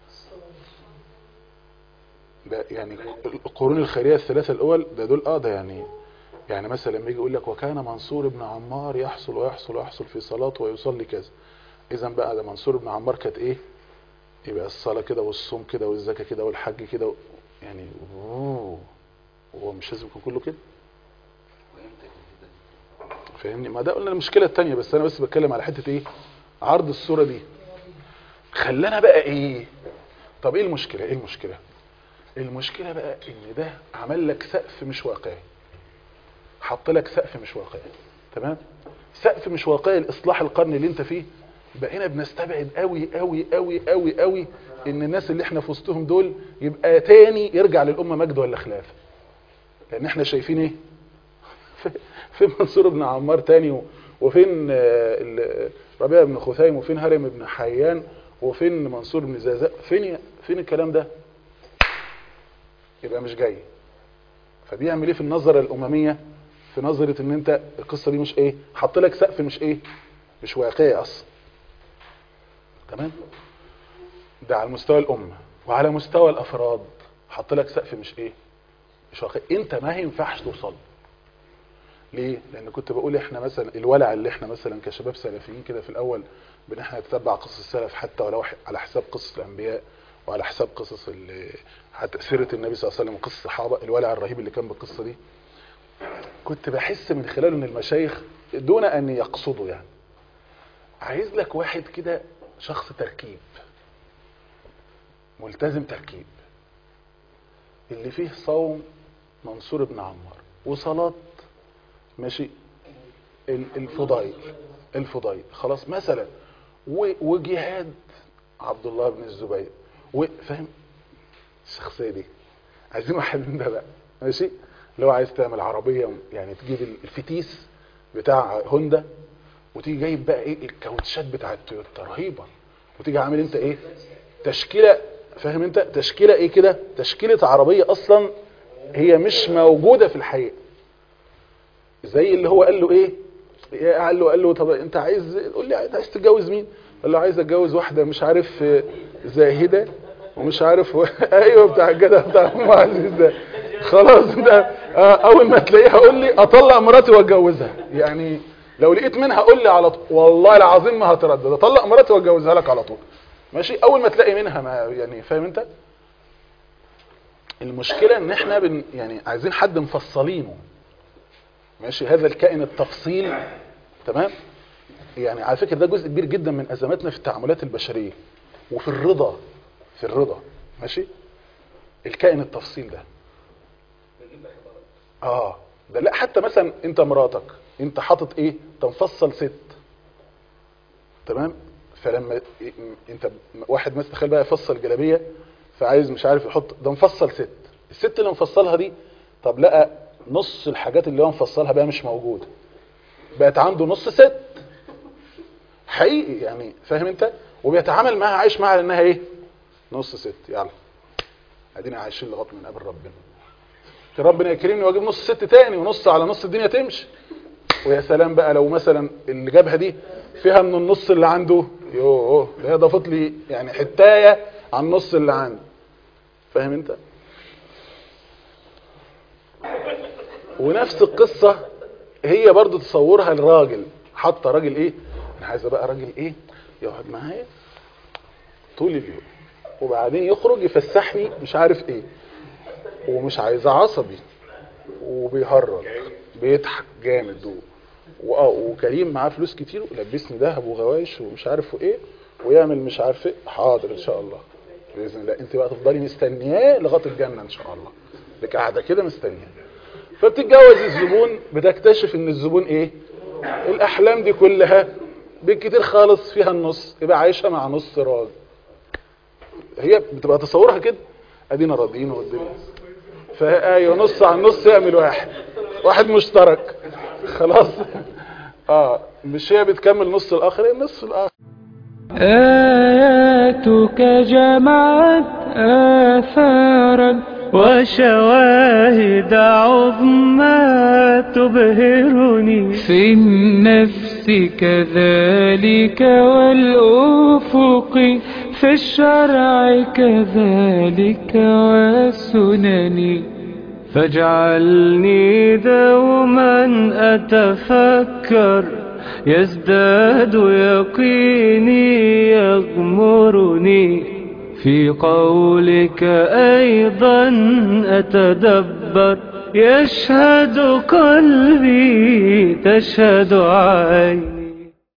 ده يعني القرون الخيرية الثلاثة الاول ده دول اه ده يعني يعني مثلا لما يجي يقول لك وكان منصور بن عمار يحصل ويحصل ويحصل في صلاته ويصلي كذا اذا بقى ده منصور بن عمار كانت ايه يبقى الصلاة كده والصوم كده والزكاة كده والحج كده و- يعني اوه هو مش لازم يكون كله كده فاهمني ما ده قلنا المشكلة التانية بس انا بس بتكلم على حتة ايه عرض الصورة دي خلانا بقى ايه طب ايه المشكلة ايه المشكلة المشكلة بقى ان ده عمل لك سقف مش واقعي حط لك سقف مش واقعي تمام سقف مش واقعي لاصلاح القرن اللي انت فيه بقينا بنستبعد قوي قوي قوي قوي قوي ان الناس اللي احنا في وسطهم دول يبقى تاني يرجع للامه مجد ولا خلافه لان احنا شايفين ايه في- فين منصور بن عمار تاني و- وفين آه، ال- ربيع بن خثيم وفين هرم بن حيان وفين منصور بن زازا فين فين الكلام ده يبقى مش جاي فبيعمل ايه في النظرة الأممية في نظرة ان انت القصة دي مش ايه حط لك سقف مش ايه مش واقعي اصلا تمام ده على مستوى الأمة وعلى مستوى الأفراد حط لك سقف مش ايه مش واقعي انت ما ينفعش توصل ليه لان كنت بقول احنا مثلا الولع اللي احنا مثلا كشباب سلفيين كده في الاول بان احنا نتبع قصص السلف حتى ولو ح- على حساب قصص الانبياء وعلى حساب قصص ال- حتى سيره النبي صلى الله عليه وسلم وقصص الصحابه الولع الرهيب اللي كان بالقصه دي كنت بحس من خلاله ان المشايخ دون ان يقصدوا يعني عايز لك واحد كده شخص تركيب ملتزم تركيب اللي فيه صوم منصور بن عمار وصلاة ماشي ال- الفضيل الفضيل خلاص مثلا و- وجهاد عبد الله بن الزبير وفاهم الشخصية دي عايزين واحد من ده بقى ماشي لو عايز تعمل عربية يعني تجيب الفتيس بتاع هوندا وتيجي جايب بقى ايه الكاوتشات بتاع التويوتا رهيبة وتيجي عامل انت ايه تشكيلة فاهم انت تشكيلة ايه كده تشكيلة عربية اصلا هي مش موجودة في الحقيقة زي اللي هو قال له ايه قال له قال له طب انت عايز قول لي عايز تتجوز مين قال له عايز اتجوز واحده مش عارف آه، زاهده ومش عارف و... ايوه بتاع الجدع بتاع ام عزيز ده خلاص ده آه، اول ما تلاقيها قول لي اطلق مراتي واتجوزها يعني لو لقيت منها قول لي على طول والله العظيم ما هتردد اطلق مراتي واتجوزها لك على طول ماشي اول ما تلاقي منها ما يعني فاهم انت المشكله ان احنا بن يعني عايزين حد مفصلينه ماشي هذا الكائن التفصيل تمام يعني على فكره ده جزء كبير جدا من ازماتنا في التعاملات البشريه وفي الرضا في الرضا ماشي الكائن التفصيل ده اه ده لا حتى مثلا انت مراتك انت حاطط ايه انت مفصل ست تمام فلما إيه، انت واحد مثلا تخيل بقى يفصل جلابيه فعايز مش عارف يحط ده مفصل ست الست اللي مفصلها دي طب لقى نص الحاجات اللي هو مفصلها بقى مش موجوده بقت عنده نص ست حقيقي يعني فاهم انت وبيتعامل معاها عايش معاها لانها ايه نص ست يلا ادينا عايشين لغايه من قبل ربنا ربنا يكرمني واجيب نص ست تاني ونص على نص الدنيا تمشي ويا سلام بقى لو مثلا اللي جابها دي فيها من النص اللي عنده يوه ده هي ضافت لي يعني حتايه عن النص اللي عندي فاهم انت ونفس القصة هي برضو تصورها الراجل حاطه راجل ايه انا عايزه بقى راجل ايه يقعد معايا طول اليوم وبعدين يخرج يفسحني مش عارف ايه ومش عايزه عصبي وبيهرج بيضحك جامد و... واه وكريم معاه فلوس كتير ولبسني ذهب وغوايش ومش عارف ايه ويعمل مش عارف ايه حاضر ان شاء الله باذن الله انت بقى تفضلي مستنياه لغايه الجنه ان شاء الله لك قاعده كده مستنياه فبتتجوز الزبون بتكتشف ان الزبون ايه الاحلام دي كلها بالكتير خالص فيها النص يبقى عايشه مع نص راجل هي بتبقى تصورها كده ادينا راضيين والدنيا فايوه نص على النص يعمل واحد واحد مشترك خلاص اه مش هي بتكمل نص الاخر هي النص الاخر آياتك جمعت آثارا وشواهد عظمى تبهرني في النفس كذلك والأفق في الشرع كذلك والسنن فاجعلني دوما أتفكر يزداد يقيني يغمرني في قولك أيضا أتدبر يشهد قلبي تشهد عيني